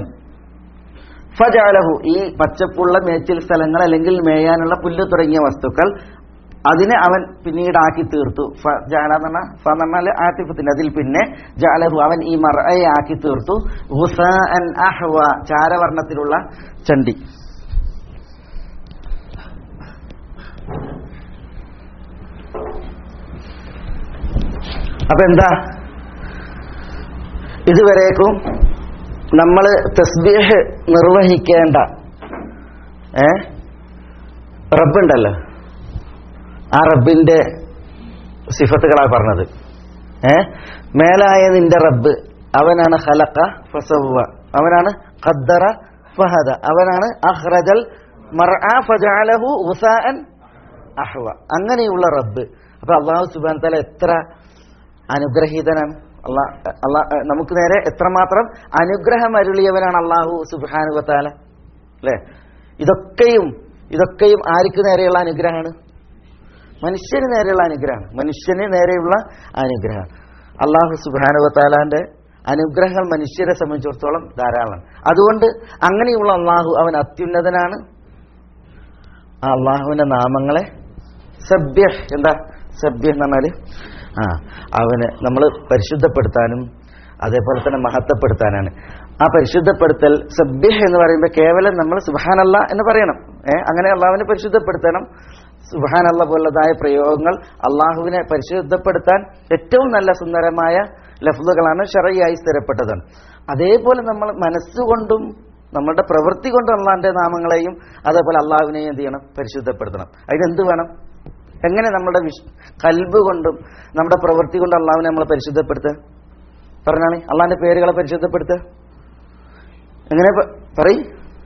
ഫജാലഹു ഈ പച്ചപ്പുള്ള മേച്ചിൽ സ്ഥലങ്ങൾ അല്ലെങ്കിൽ മേയാനുള്ള പുല്ല് തുടങ്ങിയ വസ്തുക്കൾ അതിനെ അവൻ പിന്നീട് ആക്കി തീർത്തു ഫ ജാല എന്ന് പറഞ്ഞാൽ ഫ എന്ന് പറഞ്ഞാൽ ആത്തിഫത്തിന്റെ അതിൽ പിന്നെ ജാലഹു അവൻ ഈ മറയെ ആക്കി തീർത്തു ഹുസാൻ അഹ്വ ചാരവർണ്ണത്തിലുള്ള ചണ്ടി അപ്പൊ എന്താ ഇതുവരേക്കും നമ്മൾ തസ്ബീഹ് നിർവഹിക്കേണ്ട ഏ റബ്ബുണ്ടല്ലോ ആ റബ്ബിന്റെ സിഫത്തുകളാണ് പറഞ്ഞത് ഏ മേലായ നിന്റെ റബ്ബ് അവനാണ് ഖലഖ ഫസവ്വ അവനാണ് ഖദ്ദറ ഫഹദ അവനാണ് അഹ്റജൽ മർആ ഫജഅലഹു ഉസാഅൻ അഹ്വ അങ്ങനെയുള്ള റബ്ബ് അപ്പൊ അള്ളാഹു സുബ്ഹാനഹു തആല എത്ര അനുഗ്രഹീതനാണ് അള്ളാ അള്ളാ നമുക്ക് നേരെ എത്രമാത്രം അനുഗ്രഹം അരുളിയവനാണ് അള്ളാഹു സുബ്ഹാനു വത്താല അല്ലേ ഇതൊക്കെയും ഇതൊക്കെയും ആർക്ക് നേരെയുള്ള അനുഗ്രഹമാണ് മനുഷ്യന് നേരെയുള്ള അനുഗ്രഹമാണ് മനുഷ്യന് നേരെയുള്ള അനുഗ്രഹം അള്ളാഹു സുബ്ഹാനു വത്താലാന്റെ അനുഗ്രഹങ്ങൾ മനുഷ്യരെ സംബന്ധിച്ചിടത്തോളം ധാരാളമാണ് അതുകൊണ്ട് അങ്ങനെയുള്ള അള്ളാഹു അവൻ അത്യുന്നതനാണ് ആ അള്ളാഹുവിന്റെ നാമങ്ങളെ സഭ്യ എന്താ സഭ്യ എന്ന് പറഞ്ഞാല് ആ അവന് നമ്മൾ പരിശുദ്ധപ്പെടുത്താനും അതേപോലെ തന്നെ മഹത്വപ്പെടുത്താനാണ് ആ പരിശുദ്ധപ്പെടുത്തൽ സഭ്യ എന്ന് പറയുമ്പോൾ കേവലം നമ്മൾ സുബാനല്ല എന്ന് പറയണം ഏ അങ്ങനെ അള്ളാഹുവിനെ പരിശുദ്ധപ്പെടുത്തണം സുബാനല്ല പോലുള്ളതായ പ്രയോഗങ്ങൾ അള്ളാഹുവിനെ പരിശുദ്ധപ്പെടുത്താൻ ഏറ്റവും നല്ല സുന്ദരമായ ലഫ്ലുകളാണ് ഷറയായി സ്ഥിരപ്പെട്ടതാണ് അതേപോലെ നമ്മൾ മനസ്സുകൊണ്ടും നമ്മളുടെ പ്രവൃത്തി കൊണ്ടും അള്ളാഹിന്റെ നാമങ്ങളെയും അതേപോലെ അള്ളാഹുവിനെയും എന്ത് ചെയ്യണം പരിശുദ്ധപ്പെടുത്തണം അതിനെന്ത് വേണം എങ്ങനെ നമ്മുടെ വിശ് കൽബ് കൊണ്ടും നമ്മുടെ പ്രവൃത്തി കൊണ്ടും അള്ളാഹുവിനെ നമ്മൾ പരിശുദ്ധപ്പെടുത്തുക പറഞ്ഞാണ് അള്ളാഹിന്റെ പേരുകളെ പരിശുദ്ധപ്പെടുത്തുക എങ്ങനെ പറയും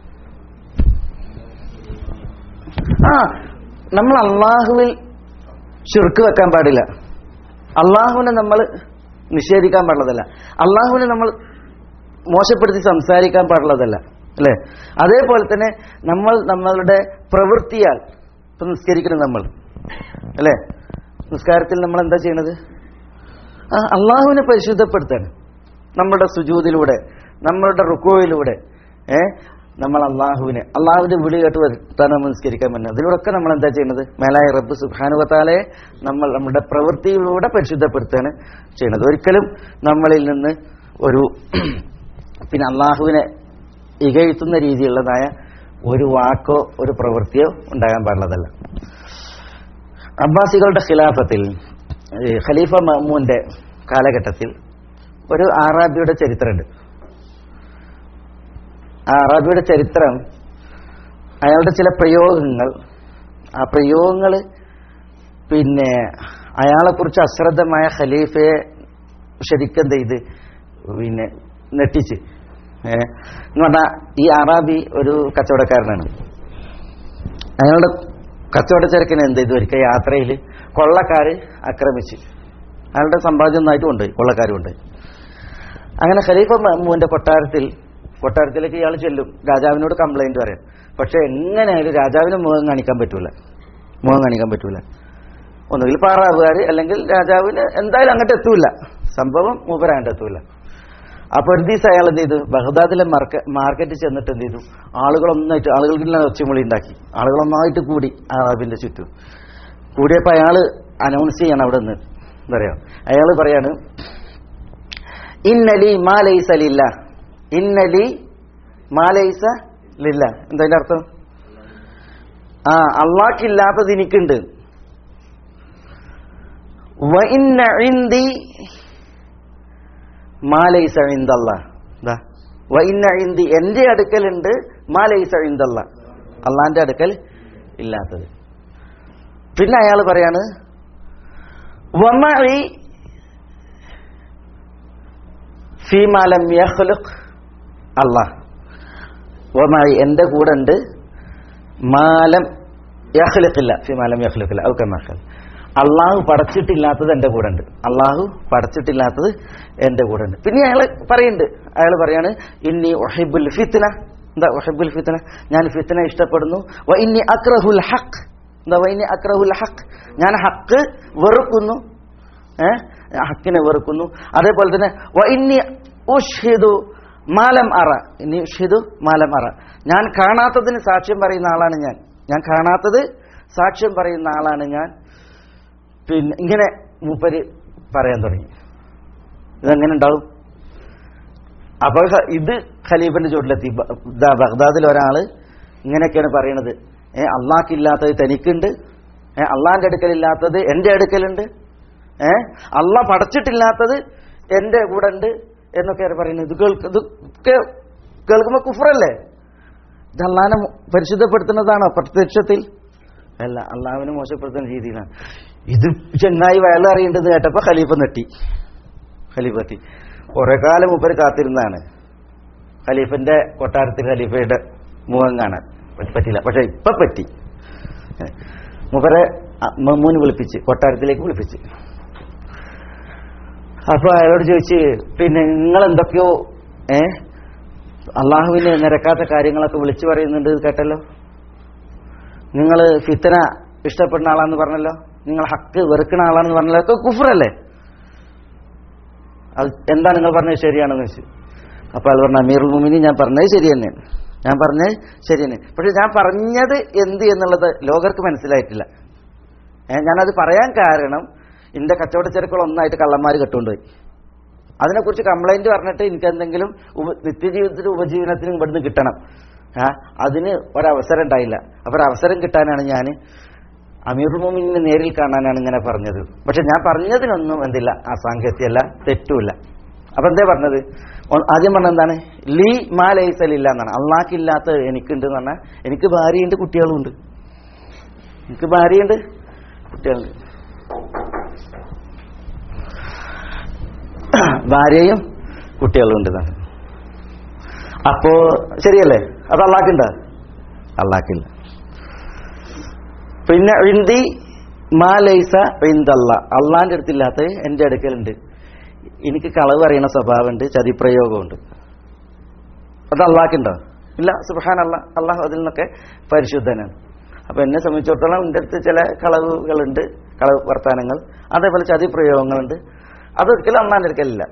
ആ നമ്മൾ അള്ളാഹുവിൽ ചുരുക്ക് വെക്കാൻ പാടില്ല അള്ളാഹുവിനെ നമ്മൾ നിഷേധിക്കാൻ പാടുള്ളതല്ല അള്ളാഹുവിനെ നമ്മൾ മോശപ്പെടുത്തി സംസാരിക്കാൻ പാടുള്ളതല്ല അല്ലേ അതേപോലെ തന്നെ നമ്മൾ നമ്മളുടെ പ്രവൃത്തിയാൽ ഇപ്പൊ നിസ്കരിക്കണം നമ്മൾ അല്ലേ നിസ്കാരത്തിൽ നമ്മൾ എന്താ ചെയ്യണത് ആ അള്ളാഹുവിനെ പരിശുദ്ധപ്പെടുത്താണ് നമ്മുടെ സുജൂതിലൂടെ നമ്മളുടെ റുക്കോയിലൂടെ ഏ നമ്മൾ അള്ളാഹുവിനെ അള്ളാഹുവിന്റെ വിളി കേട്ട് വരുത്താൻ നമ്മൾ നിസ്കരിക്കാൻ പറ്റുന്നത് അതിലൂടെയൊക്കെ നമ്മൾ എന്താ ചെയ്യുന്നത് മേലായ റബ്ബ് സുഖാനുവത്താലെ നമ്മൾ നമ്മുടെ പ്രവൃത്തിയിലൂടെ പരിശുദ്ധപ്പെടുത്തുകയാണ് ചെയ്യുന്നത് ഒരിക്കലും നമ്മളിൽ നിന്ന് ഒരു പിന്നെ അള്ളാഹുവിനെ ഇകഴ്ത്തുന്ന രീതിയിലുള്ളതായ ഒരു വാക്കോ ഒരു പ്രവൃത്തിയോ ഉണ്ടാകാൻ പാടുള്ളതല്ല അബ്ബാസികളുടെ ഖിലാഫത്തിൽ ഈ ഖലീഫ മഹ്മൂന്റെ കാലഘട്ടത്തിൽ ഒരു ആറാബിയുടെ ചരിത്രമുണ്ട് ആ അറാബിയുടെ ചരിത്രം അയാളുടെ ചില പ്രയോഗങ്ങൾ ആ പ്രയോഗങ്ങൾ പിന്നെ അയാളെക്കുറിച്ച് അശ്രദ്ധമായ ഖലീഫയെ ശരിക്കും എന്ത് ചെയ്ത് പിന്നെ നെട്ടിച്ച് ഏ എന്ന് പറഞ്ഞാൽ ഈ അറാബി ഒരു കച്ചവടക്കാരനാണ് അയാളുടെ കച്ചവട ചെറുക്കനെ എന്ത് ചെയ്തു ഒരിക്കൽ യാത്രയിൽ കൊള്ളക്കാര് ആക്രമിച്ച് അയാളുടെ സമ്പാദ്യം ഒന്നായിട്ട് കൊണ്ടുപോയി കൊള്ളക്കാർ കൊണ്ടുപോയി അങ്ങനെ ഖലീഫ മഹ്മൂന്റെ കൊട്ടാരത്തിൽ കൊട്ടാരത്തിലേക്ക് ഇയാൾ ചെല്ലും രാജാവിനോട് കംപ്ലൈന്റ് പറയാം പക്ഷെ എങ്ങനെയായാലും രാജാവിന് മുഖം കാണിക്കാൻ പറ്റൂല മുഖം കാണിക്കാൻ പറ്റൂല ഒന്നുകിൽ പാറാവുകാർ അല്ലെങ്കിൽ രാജാവിന് എന്തായാലും അങ്ങോട്ട് എത്തൂല സംഭവം മൂപ്പരാണ്ട് എത്തൂല അപ്പൊ ഒരു ദിവസം അയാൾ എന്ത് ചെയ്തു ബഗ്ദാദിലെ മാർക്കറ്റിൽ ചെന്നിട്ട് എന്ത് ചെയ്തു ആളുകളൊന്നായിട്ട് ആളുകൾക്കെല്ലാം ഒച്ചമുളി ഉണ്ടാക്കി ആളുകളൊന്നായിട്ട് കൂടി അറാബിന്റെ ചുറ്റും കൂടിയപ്പോ അയാള് അനൗൺസ് ചെയ്യണം അവിടെ നിന്ന് എന്താ പറയാ അയാള് പറയാണ് ഇന്നലി മാലൈസ ലില്ല ഇന്നലി മാലൈസ ലില്ല എന്താ അതിന്റെ അർത്ഥം ആ അള്ളാഹ്ക്കില്ലാത്തത് എനിക്കുണ്ട് വ ഇന്ന ഇൻദി മാലൈസ ഇൻദല്ല എന്താ വ ഇന്ന ഇൻദി എന്റെ അടുക്കലുണ്ട് മാലൈസ ഇൻദല്ല അള്ളാന്റെ അടുക്കൽ ഇല്ലാത്തത് പിന്നെ അയാൾ പറയാണ് വമഇ ഫീമാലം യഖ്ലുഖ് അള്ളാഹ് വമായി എൻ്റെ കൂടെ ഉണ്ട് മാലം യഖ്ലിഖില്ല ഫീമാലം യഖ്ലിഖില്ല ഔ കമാഖൽ അള്ളാഹു പടച്ചിട്ടില്ലാത്തത് എൻ്റെ കൂടെ ഉണ്ട് അള്ളാഹു പടച്ചിട്ടില്ലാത്തത് എൻ്റെ കൂടെ ഉണ്ട് പിന്നെ അയാൾ പറയുന്നുണ്ട് അയാൾ പറയാണ് ഇന്നി ഒഹിബുൽ ഫിത്ന എന്താ ഒഹിബുൽ ഫിത്ന ഞാൻ ഫിത്ന ഇഷ്ടപ്പെടുന്നു വ ഇന്നി അക്രഹുൽ ഹഖ് എന്താ വ ഇന്നി അക്രഹുൽ ഹഖ് ഞാൻ ഹക്ക് വെറുക്കുന്നു ഏഹ് ഹക്കിനെ വെറുക്കുന്നു അതേപോലെ തന്നെ വ ഇന്നി ഉഷ്ഹിദു മാലം അറ ഇനി ഉഷ്ഹിദു മാലം അറ ഞാൻ കാണാത്തതിന് സാക്ഷ്യം പറയുന്ന ആളാണ് ഞാൻ ഞാൻ കാണാത്തത് സാക്ഷ്യം പറയുന്ന ആളാണ് ഞാൻ പിന്നെ ഇങ്ങനെ മൂപ്പര് പറയാൻ തുടങ്ങി ഇതെങ്ങനെ ഉണ്ടാവും അപ്പൊ ഹ- ഇത് ഖലീഫിന്റെ ചുവട്ടിലെത്തി ബ- ദാ ബഗ്ദാദിൽ ഒരാള് ഇങ്ങനെയൊക്കെയാണ് പറയണത് ഏ അള്ളാഹ്ക്കില്ലാത്തത് തനിക്കുണ്ട് ഏ അള്ളാന്റെ അടുക്കലില്ലാത്തത് എന്റെ അടുക്കലുണ്ട് ഏ അള്ളാഹ് പടച്ചിട്ടില്ലാത്തത് എന്റെ കൂടെ ഉണ്ട് എന്നൊക്കെയാണ് പറയുന്നത് ഇത് കേൾക്ക് ഇതൊക്കെ കേൾക്കുമ്പോ കുഫറല്ലേ ഇത് അള്ളാഹിനെ മു- പരിശുദ്ധപ്പെടുത്തുന്നതാണോ പ്രത്യക്ഷത്തിൽ അല്ല അള്ളാഹുവിനെ മോശപ്പെടുത്തുന്ന രീതിയിലാണ് ഇത് ചെന്നായി വയലറിയേണ്ടത് കേട്ടപ്പോ ഖലീഫ നെട്ടി ഖലീഫ എത്തി കുറെ കാലം മുപ്പര് കാത്തിരുന്നാണ് ഖലീഫന്റെ കൊട്ടാരത്തിൽ ഖലീഫയുടെ മുഖം കാണാൻ പറ്റി- പറ്റില്ല പക്ഷെ ഇപ്പൊ പറ്റി മുപ്പരെ മമ്മൂന് വിളിപ്പിച്ച് കൊട്ടാരത്തിലേക്ക് വിളിപ്പിച്ച് അപ്പൊ അയാളോട് ചോദിച്ച് പിന്നെ നിങ്ങൾ എന്തൊക്കെയോ ഏ അള്ളാഹുവിന് നിരക്കാത്ത കാര്യങ്ങളൊക്കെ വിളിച്ചു പറയുന്നുണ്ട് ഇത് കേട്ടല്ലോ നിങ്ങൾ ഫിത്തന ഇഷ്ടപ്പെടുന്ന ആളാന്ന് പറഞ്ഞല്ലോ നിങ്ങൾ ഹക്ക് വെറുക്കുന്ന ആളാണെന്ന് പറഞ്ഞല്ലോ ഒക്കെ കുഫറല്ലേ അത് എന്താ നിങ്ങൾ പറഞ്ഞത് ശരിയാണെന്ന് വെച്ച് അപ്പൊ അത് പറഞ്ഞ അമീറുൽ മുമിനി ഞാൻ പറഞ്ഞത് ശരി തന്നെയാണ് ഞാൻ പറഞ്ഞത് ശരി തന്നെ പക്ഷെ ഞാൻ പറഞ്ഞത് എന്ത് എന്നുള്ളത് ലോകർക്ക് മനസ്സിലായിട്ടില്ല ഏ, ഞാനത് പറയാൻ കാരണം എന്റെ കച്ചവട ചെറുക്കൾ ഒന്നായിട്ട് കള്ളന്മാർ കെട്ടുകൊണ്ടുപോയി അതിനെക്കുറിച്ച് കംപ്ലൈന്റ് പറഞ്ഞിട്ട് എനിക്ക് എന്തെങ്കിലും ഉപ- നിത്യജീവിതത്തിന് ഉപജീവനത്തിനും ഇവിടുന്ന് കിട്ടണം ആ അതിന് ഒരവസരം ഉണ്ടായില്ല അപ്പൊ ഒരവസരം കിട്ടാനാണ് ഞാൻ അമീറുൽ മോമിനെ നേരിൽ കാണാനാണ് ഇങ്ങനെ പറഞ്ഞത് പക്ഷെ ഞാൻ പറഞ്ഞതിനൊന്നും എന്തില്ല അസാങ്കത്യല്ല തെറ്റുമില്ല അപ്പൊ എന്തേ പറഞ്ഞത് ഒ- ആദ്യം പറഞ്ഞ എന്താണ് ലീ മാ ലൈസലില്ല എന്നാണ് അള്ളാഹ്ക്കില്ലാത്ത എനിക്കുണ്ട് എന്ന് പറഞ്ഞാൽ എനിക്ക് ഭാര്യയുണ്ട് കുട്ടികളുണ്ട് എനിക്ക് ഭാര്യയുണ്ട് കുട്ടികളുണ്ട് ഭാര്യയും കുട്ടികളും ഉണ്ട് എന്നാണ് അപ്പോ ശരിയല്ലേ അത് അള്ളാഹ്ക്കുണ്ടോ അള്ളാഹ്ക്കില്ല പിന്നെ ഇന്തി മാ ലൈസ ഇന്ദല്ല അള്ളാന്റെ അടുത്തില്ലാത്ത എന്റെ അടുക്കലുണ്ട് എനിക്ക് കളവ് അറിയണ സ്വഭാവമുണ്ട് ചതിപ്രയോഗമുണ്ട് അത് അള്ളാഹ്ക്കുണ്ടോ ഇല്ല സുബാൻ അല്ല അള്ളാഹു അതിൽ നിന്നൊക്കെ പരിശുദ്ധനാണ് അപ്പൊ എന്നെ സംബന്ധിച്ചിടത്തോളം എൻ്റെ അടുത്ത് ചില കളവുകളുണ്ട് കളവ് വർത്താനങ്ങൾ അതേപോലെ ചതിപ്രയോഗങ്ങളുണ്ട് അതൊരിക്കലും അള്ളാന്റെ അടുക്കലില്ല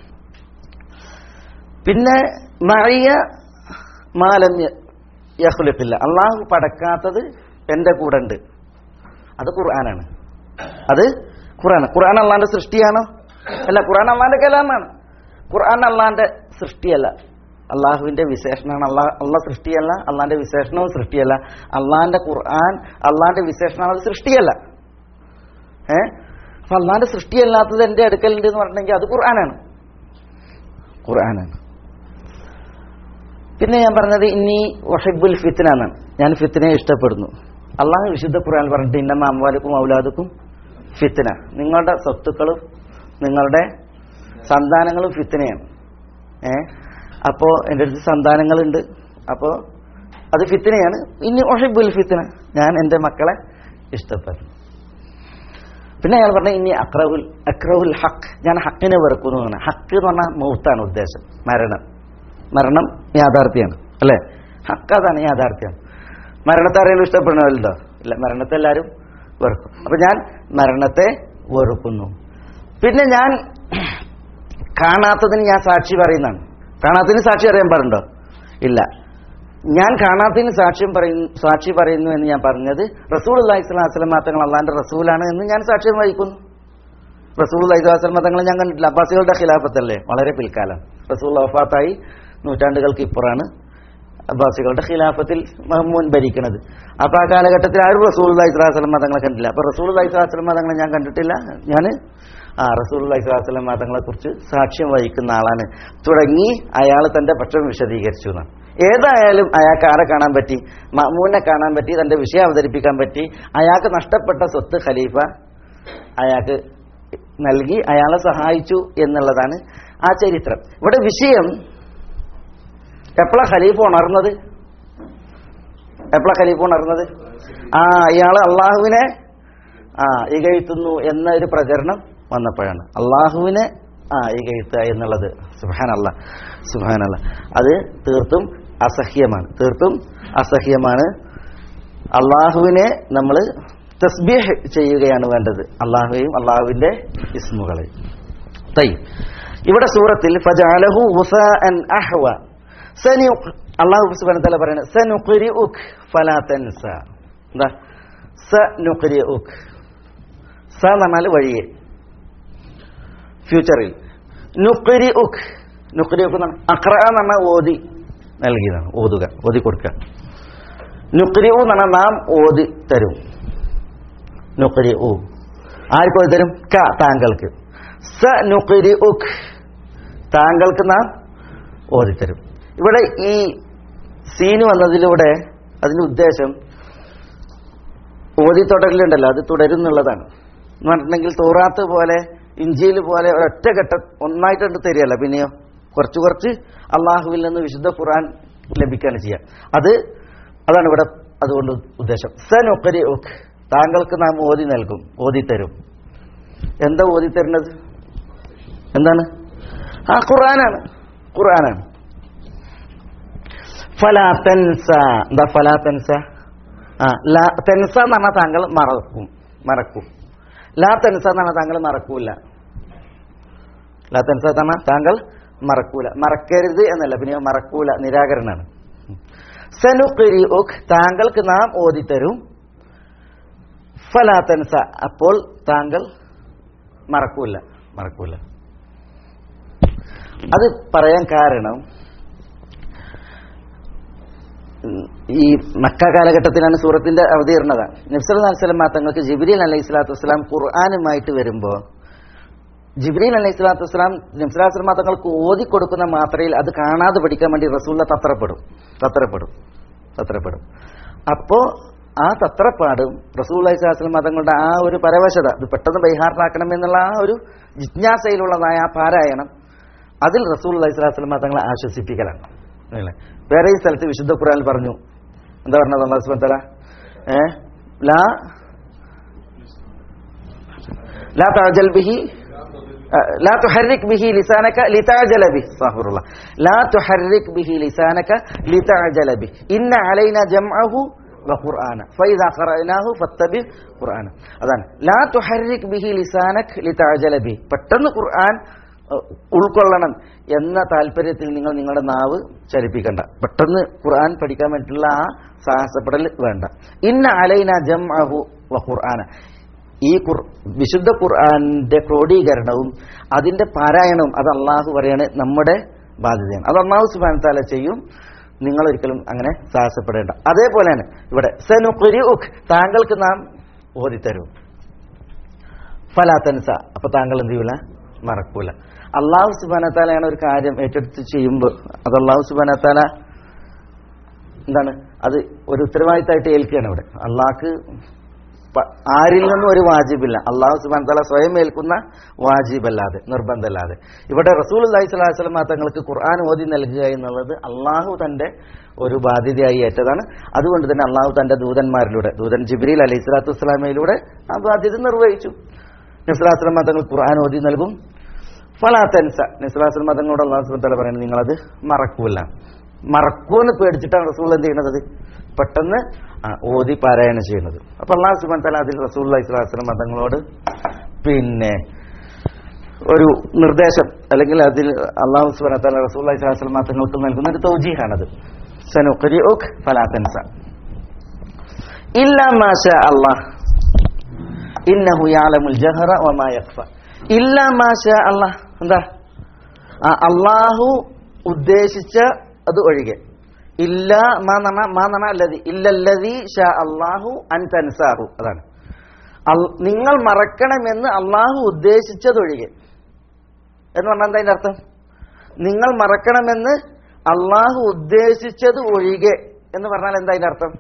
പിന്നെ മറിയ മാലം യഹുലിക്കില്ല അള്ളാഹു പടക്കാത്തത് എൻ്റെ കൂടെ ഉണ്ട് അത് ഖുർആനാണ് അത് ഖുർആൻ ഖുർആൻ അള്ളാന്റെ സൃഷ്ടിയാണോ അല്ല ഖുർആൻ അള്ളാന്റെ കലാമാണ് ഖുർആൻ അള്ളാന്റെ സൃഷ്ടിയല്ല അള്ളാഹുവിന്റെ വിശേഷണമാണ് അള്ളാഹ് അള്ളാഹ് സൃഷ്ടിയല്ല അള്ളാന്റെ വിശേഷണവും സൃഷ്ടിയല്ല അള്ളാന്റെ ഖുർആൻ അള്ളാന്റെ വിശേഷണമാണ് അത് സൃഷ്ടിയല്ല ഏ അപ്പൊ അള്ളാന്റെ സൃഷ്ടിയല്ലാത്തത് എന്റെ അടുക്കലുണ്ട് എന്ന് പറഞ്ഞിട്ടുണ്ടെങ്കിൽ അത് ഖുർആനാണ് ഖുർആനാണ് പിന്നെ ഞാൻ പറഞ്ഞത് ഇനി വഹിബുൽ ഫിത്തിന എന്നാണ് ഞാൻ ഫിത്തിനെ ഇഷ്ടപ്പെടുന്നു അള്ളാഹു വിശുദ്ധ ഖുർആൻ പറഞ്ഞിട്ട് ഇന്നമ്മ അമ്വാലുക്കും ഔലാദുക്കും ഫിത്തിന നിങ്ങളുടെ സ്വത്തുക്കളും നിങ്ങളുടെ സന്താനങ്ങളും ഫിത്തിനയാണ് ഏ അപ്പോ എൻ്റെ അടുത്ത് സന്താനങ്ങളുണ്ട് അപ്പോ അത് ഫിത്തിനയാണ് ഇനി ഒഹിബുൽ ഫിത്തിന ഞാൻ എൻ്റെ മക്കളെ ഇഷ്ടപ്പെടുന്നു പിന്നെ അയാൾ പറഞ്ഞ ഇനി അക്രഹുൽ അക്രഹുൽ ഹക്ക് ഞാൻ ഹക്കിനെ വെറുക്കുന്നു എന്നാണ് ഹക്ക് എന്ന് പറഞ്ഞാൽ മൗത്താണ് ഉദ്ദേശം മരണം മരണം യാഥാർത്ഥ്യമാണ് അല്ലേ ഹക്ക് അതാണ് യാഥാർത്ഥ്യം മരണത്തെ ആരെങ്കിലും ഇഷ്ടപ്പെടുന്നവരുണ്ടോ ഇല്ല മരണത്തെ എല്ലാവരും വെറുക്കും അപ്പൊ ഞാൻ മരണത്തെ വെറുക്കുന്നു പിന്നെ ഞാൻ കാണാത്തതിന് ഞാൻ സാക്ഷി പറയുന്നതാണ് കാണാത്തതിന് സാക്ഷി അറിയാൻ പാടുണ്ടോ ഇല്ല ഞാൻ കാണാത്തതിന് സാക്ഷ്യം പറയുന്നു സാക്ഷി പറയുന്നു എന്ന് ഞാൻ പറഞ്ഞത് റസൂൽ അള്ളാഹി സ്വലാഹു വസ്ലം തങ്ങൾ അള്ളാന്റെ റസൂലാണ് എന്ന് ഞാൻ സാക്ഷ്യം വഹിക്കുന്നു റസൂൽ അള്ളാഹി സ്വലാഹു തങ്ങളെ ഞാൻ കണ്ടിട്ടില്ല അബ്ബാസികളുടെ ഖിലാഫത്തല്ലേ വളരെ പിൽക്കാലം റസൂൽ വഫാത്തായി നൂറ്റാണ്ടുകൾക്ക് ഇപ്പുറമാണ് അബ്ബാസികളുടെ ഖിലാഫത്തിൽ മഹമ്മൂൻ ഭരിക്കുന്നത് അപ്പൊ ആ കാലഘട്ടത്തിൽ ആരും റസൂൽ അള്ളാഹി സ്വലാഹു വസ്ലം തങ്ങളെ കണ്ടില്ല അപ്പൊ റസൂൽ അള്ളാഹി സ്വലാഹു വസ്ലം തങ്ങളെ ഞാൻ കണ്ടിട്ടില്ല ഞാൻ ആ റസൂൽ അള്ളാഹി സ്വലാഹു വസ്ലം തങ്ങളെ കുറിച്ച് സാക്ഷ്യം വഹിക്കുന്ന ആളാണ് തുടങ്ങി അയാൾ തന്റെ പക്ഷം വിശദീകരിച്ചു എന്നാണ് ഏതായാലും അയാൾക്ക് ആരെ കാണാൻ പറ്റി മമ്മൂനെ കാണാൻ പറ്റി തന്റെ വിഷയം അവതരിപ്പിക്കാൻ പറ്റി അയാൾക്ക് നഷ്ടപ്പെട്ട സ്വത്ത് ഖലീഫ അയാൾക്ക് നൽകി അയാളെ സഹായിച്ചു എന്നുള്ളതാണ് ആ ചരിത്രം ഇവിടെ വിഷയം എപ്പോഴാ ഖലീഫ ഉണർന്നത് എപ്പോഴാ ഖലീഫ ഉണർന്നത് ആ ഇയാള് അള്ളാഹുവിനെ ആ ഇകഴ്ത്തുന്നു എന്ന ഒരു പ്രചരണം വന്നപ്പോഴാണ് അള്ളാഹുവിനെ ആ ഇകഴ്ത്തുക എന്നുള്ളത് സുഹാനല്ല സുഹാനല്ല അത് തീർത്തും അസഹ്യമാണ് തീർത്തും അസഹ്യമാണ് അള്ളാഹുവിനെ നമ്മൾ തസ്ബീഹ് ചെയ്യുകയാണ് വേണ്ടത് അള്ളാഹുവെയും അള്ളാഹുവിന്റെ ഇസ്മുകളെയും തൈ ഇവിടെ സൂറത്തിൽ ഫജഅലഹു ഉസാഅൻ അഹ്വ സനു അള്ളാഹു സുബ്ഹാനഹു വതആല പറയുന്നത് സനുഖ്രിഉക് ഫലാ തൻസ എന്താ സ നുക്രി ഉഖ് സ എന്ന് പറഞ്ഞാൽ വഴിയെ ഫ്യൂച്ചറിൽ നുക്രി ഉഖ് നുക്രി ഉഖ് എന്നാണ് അക്ര എന്ന് പറഞ്ഞാൽ ഓതി നൽകിയതാണ് ഓതുക ഓതി കൊടുക്കുക നുക്രി ഉ എന്ന് പറഞ്ഞാൽ നാം ഓതി തരും നുക്രി ഉ ആർക്ക് ഓതി തരും ക താങ്കൾക്ക് സ നുക്രി ഉഖ് താങ്കൾക്ക് നാം ഓതിത്തരും ഇവിടെ ഈ സീന് വന്നതിലൂടെ അതിന്റെ ഉദ്ദേശം ഓതി തുടരലുണ്ടല്ലോ അത് തുടരും എന്നുള്ളതാണ് എന്ന് പറഞ്ഞിട്ടുണ്ടെങ്കിൽ തോറാത്ത് പോലെ ഇഞ്ചിയിൽ പോലെ ഒരൊറ്റ ഘട്ടം ഒന്നായിട്ട് കണ്ട് തരികയല്ല പിന്നെയോ കുറച്ച് കുറച്ച് അള്ളാഹുവിൽ നിന്ന് വിശുദ്ധ ഖുർആൻ ലഭിക്കുകയാണ് ചെയ്യുക അത് അതാണ് ഇവിടെ അതുകൊണ്ട് ഉദ്ദേശം സനുക്കരി ഉഖ് താങ്കൾക്ക് നാം ഓതി നൽകും ഓതി തരും എന്താ ഓതി തരുന്നത് എന്താണ് ആ ഖുർആനാണ് ഖുർആനാണ് ഫലാ തെൻസ എന്താ ഫലാ തെൻസ ആ ലാ തെൻസ എന്ന് പറഞ്ഞാൽ താങ്കൾ മറക്കും മറക്കും ലാ തെൻസ എന്ന് പറഞ്ഞാൽ താങ്കൾ മറക്കൂല ലാ തെൻസ എന്ന് പറഞ്ഞാൽ താങ്കൾ മറക്കൂല മറക്കരുത് എന്നല്ല പിന്നെ മറക്കൂല നിരാകരണമാണ് സനുഖരി ഉഖ് താങ്കൾക്ക് നാം ഓതിത്തരും ഫലാ തെൻസ അപ്പോൾ താങ്കൾ മറക്കൂല മറക്കൂല അത് പറയാൻ കാരണം ഉം, ഈ മക്ക കാലഘട്ടത്തിലാണ് സൂറത്തിന്റെ അവതീർണത നബ്സൽ അലൈഹിസ്ലാം തങ്ങൾക്ക് ജിബ്രീൽ അലൈഹി സ്വലാത്തു വസ്സലാം ഖുർആാനുമായിട്ട് വരുമ്പോൾ ജിബ്രീൽ അലൈഹി സ്വലാത്തു വസ്സലാം നബ്സലാസ്ലാം തങ്ങൾക്ക് ഓതിക്കൊടുക്കുന്ന മാത്രയിൽ അത് കാണാതെ പഠിക്കാൻ വേണ്ടി റസൂല്ല തത്രപ്പെടും തത്രപ്പെടും തത്രപ്പെടും അപ്പോ ആ തത്രപ്പാടും റസൂൽ അലൈഹി സ്വലാസ്ലം തങ്ങളുടെ ആ ഒരു പരവശത ഇത് പെട്ടെന്ന് ബൈഹാർട്ടാക്കണം എന്നുള്ള ആ ഒരു ജിജ്ഞാസയിലുള്ളതായ ആ പാരായണം അതിൽ റസൂൽ അലൈഹി സ്വലാസ്ലം തങ്ങളെ ആശ്വസിപ്പിക്കലാണ് അല്ലേ? വേറെ ഈ സ്ഥലത്ത് വിശുദ്ധ ഖുർആനിൽ പറഞ്ഞു എന്താ പറഞ്ഞത് അള്ളാഹു സുബ്ഹാനഹു വ തആല ഏ ലാ ലാ തഅജൽ ബിഹി لا تحرك به لسانك لتعجل به استغفر الله لا تحرك به لسانك لتعجل به إن علينا جمعه وقرآن فإذا قرأناه فاتبع قرآن അതാണ് لا تحرك به لسانك لتعجل به പെട്ടെന്ന് ഖുർആൻ അഹ്, ഉൾക്കൊള്ളണം എന്ന താല്പര്യത്തിൽ നിങ്ങൾ നിങ്ങളുടെ നാവ് ചലിപ്പിക്കണ്ട പെട്ടെന്ന് ഖുർആൻ പഠിക്കാൻ വേണ്ടിയിട്ടുള്ള ആ സാഹസപ്പെടൽ വേണ്ട ഇന്ന അലൈന ജംഅഹു വ ഖുർആന ഈ ഖുർ വിശുദ്ധ ഖുർആന്റെ ക്രോഡീകരണവും അതിന്റെ പാരായണവും അത് അള്ളാഹു പറയാണ് നമ്മുടെ ബാധ്യതയാണ് അത് അള്ളാഹു സുബാൻ താല ചെയ്യും നിങ്ങൾ ഒരിക്കലും അങ്ങനെ സാഹസപ്പെടേണ്ട അതേപോലെയാണ് ഇവിടെ സനുഖുരി ഉഖ് താങ്കൾക്ക് നാം ഓതിത്തരും ഫലാത്തൻസ അപ്പൊ താങ്കൾ എന്ത് ചെയ്യൂല മറക്കൂല അള്ളാഹു സുബാനത്താലയാണ് ഒരു കാര്യം ഏറ്റെടുത്ത് ചെയ്യുമ്പോൾ അത് അള്ളാഹു സുബാനത്താല എന്താണ് അത് ഒരു ഉത്തരവാദിത്തമായിട്ട് ഏൽക്കുകയാണ് ഇവിടെ അള്ളാഹ്ക്ക് പ- ആരിൽ നിന്നും ഒരു വാജിബില്ല അള്ളാഹു സുബാൻ തല സ്വയം ഏൽക്കുന്ന വാജിബല്ലാതെ നിർബന്ധമല്ലാതെ ഇവിടെ റസൂൽ അള്ളഹി സ്വലാഹു വസ്ലം തങ്ങൾക്ക് ഖുർആൻ ഓതി നൽകുക എന്നുള്ളത് അള്ളാഹു തന്റെ ഒരു ബാധ്യതയായി ഏറ്റതാണ് അതുകൊണ്ട് തന്നെ അള്ളാഹു തന്റെ ദൂതന്മാരിലൂടെ ദൂതൻ ജിബ്രീൽ അലൈഹി സ്വലാത്തു വസ്സലാമയിലൂടെ ആ ബാധ്യത നിർവഹിച്ചു നസ്ലാസ്ലം തങ്ങൾ ഖുർആൻ ഓതി നൽകും ഫലാത്തൻസ നസ്ലാസ്ലം തങ്ങളോട് അള്ളാഹു സുബാൻ തല പറയുന്നത് നിങ്ങളത് മറക്കൂല മറക്കൂന്ന് പേടിച്ചിട്ടാണ് റസൂൽ എന്ത് ചെയ്യുന്നത് പെട്ടെന്ന് ആ, ഓതി പാരായണം ചെയ്യുന്നത് അപ്പൊ അള്ളാഹു സുബാൻ തല അതിൽ റസൂൽ അലൈഹിസ്ലാസ്ലം മതങ്ങളോട് പിന്നെ ഒരു നിർദ്ദേശം അല്ലെങ്കിൽ അതിൽ അള്ളാഹു സുബാൻ തല റസൂൽ അലൈഹിസ്ലാം മതങ്ങൾക്ക് നൽകുന്ന ഒരു തൗജീഹാണത് സനുഖരിഉക് ഫലാത്തൻസ ഇല്ല മാഷ അള്ളാഹ് ഇന്നഹു യാലമുൽ ജഹറ വമാ യഖ്ഫ ഇല്ല മാഷ അള്ളാഹ് എന്താ ആ അള്ളാഹു ഉദ്ദേശിച്ച അത് ഒഴികെ ഇല്ല മാ നണ മാ നണ അല്ലതി ഇല്ലല്ലതി ഷാ അള്ളാഹു അൻ തൻസാഹു അതാണ് അൽ- നിങ്ങൾ മറക്കണമെന്ന് അള്ളാഹു ഉദ്ദേശിച്ചതൊഴികെ എന്ന് പറഞ്ഞാൽ എന്താ അതിന്റെ അർത്ഥം നിങ്ങൾ മറക്കണമെന്ന് അള്ളാഹു ഉദ്ദേശിച്ചത് ഒഴികെ എന്ന് പറഞ്ഞാൽ എന്താ അതിന്റെ അർത്ഥം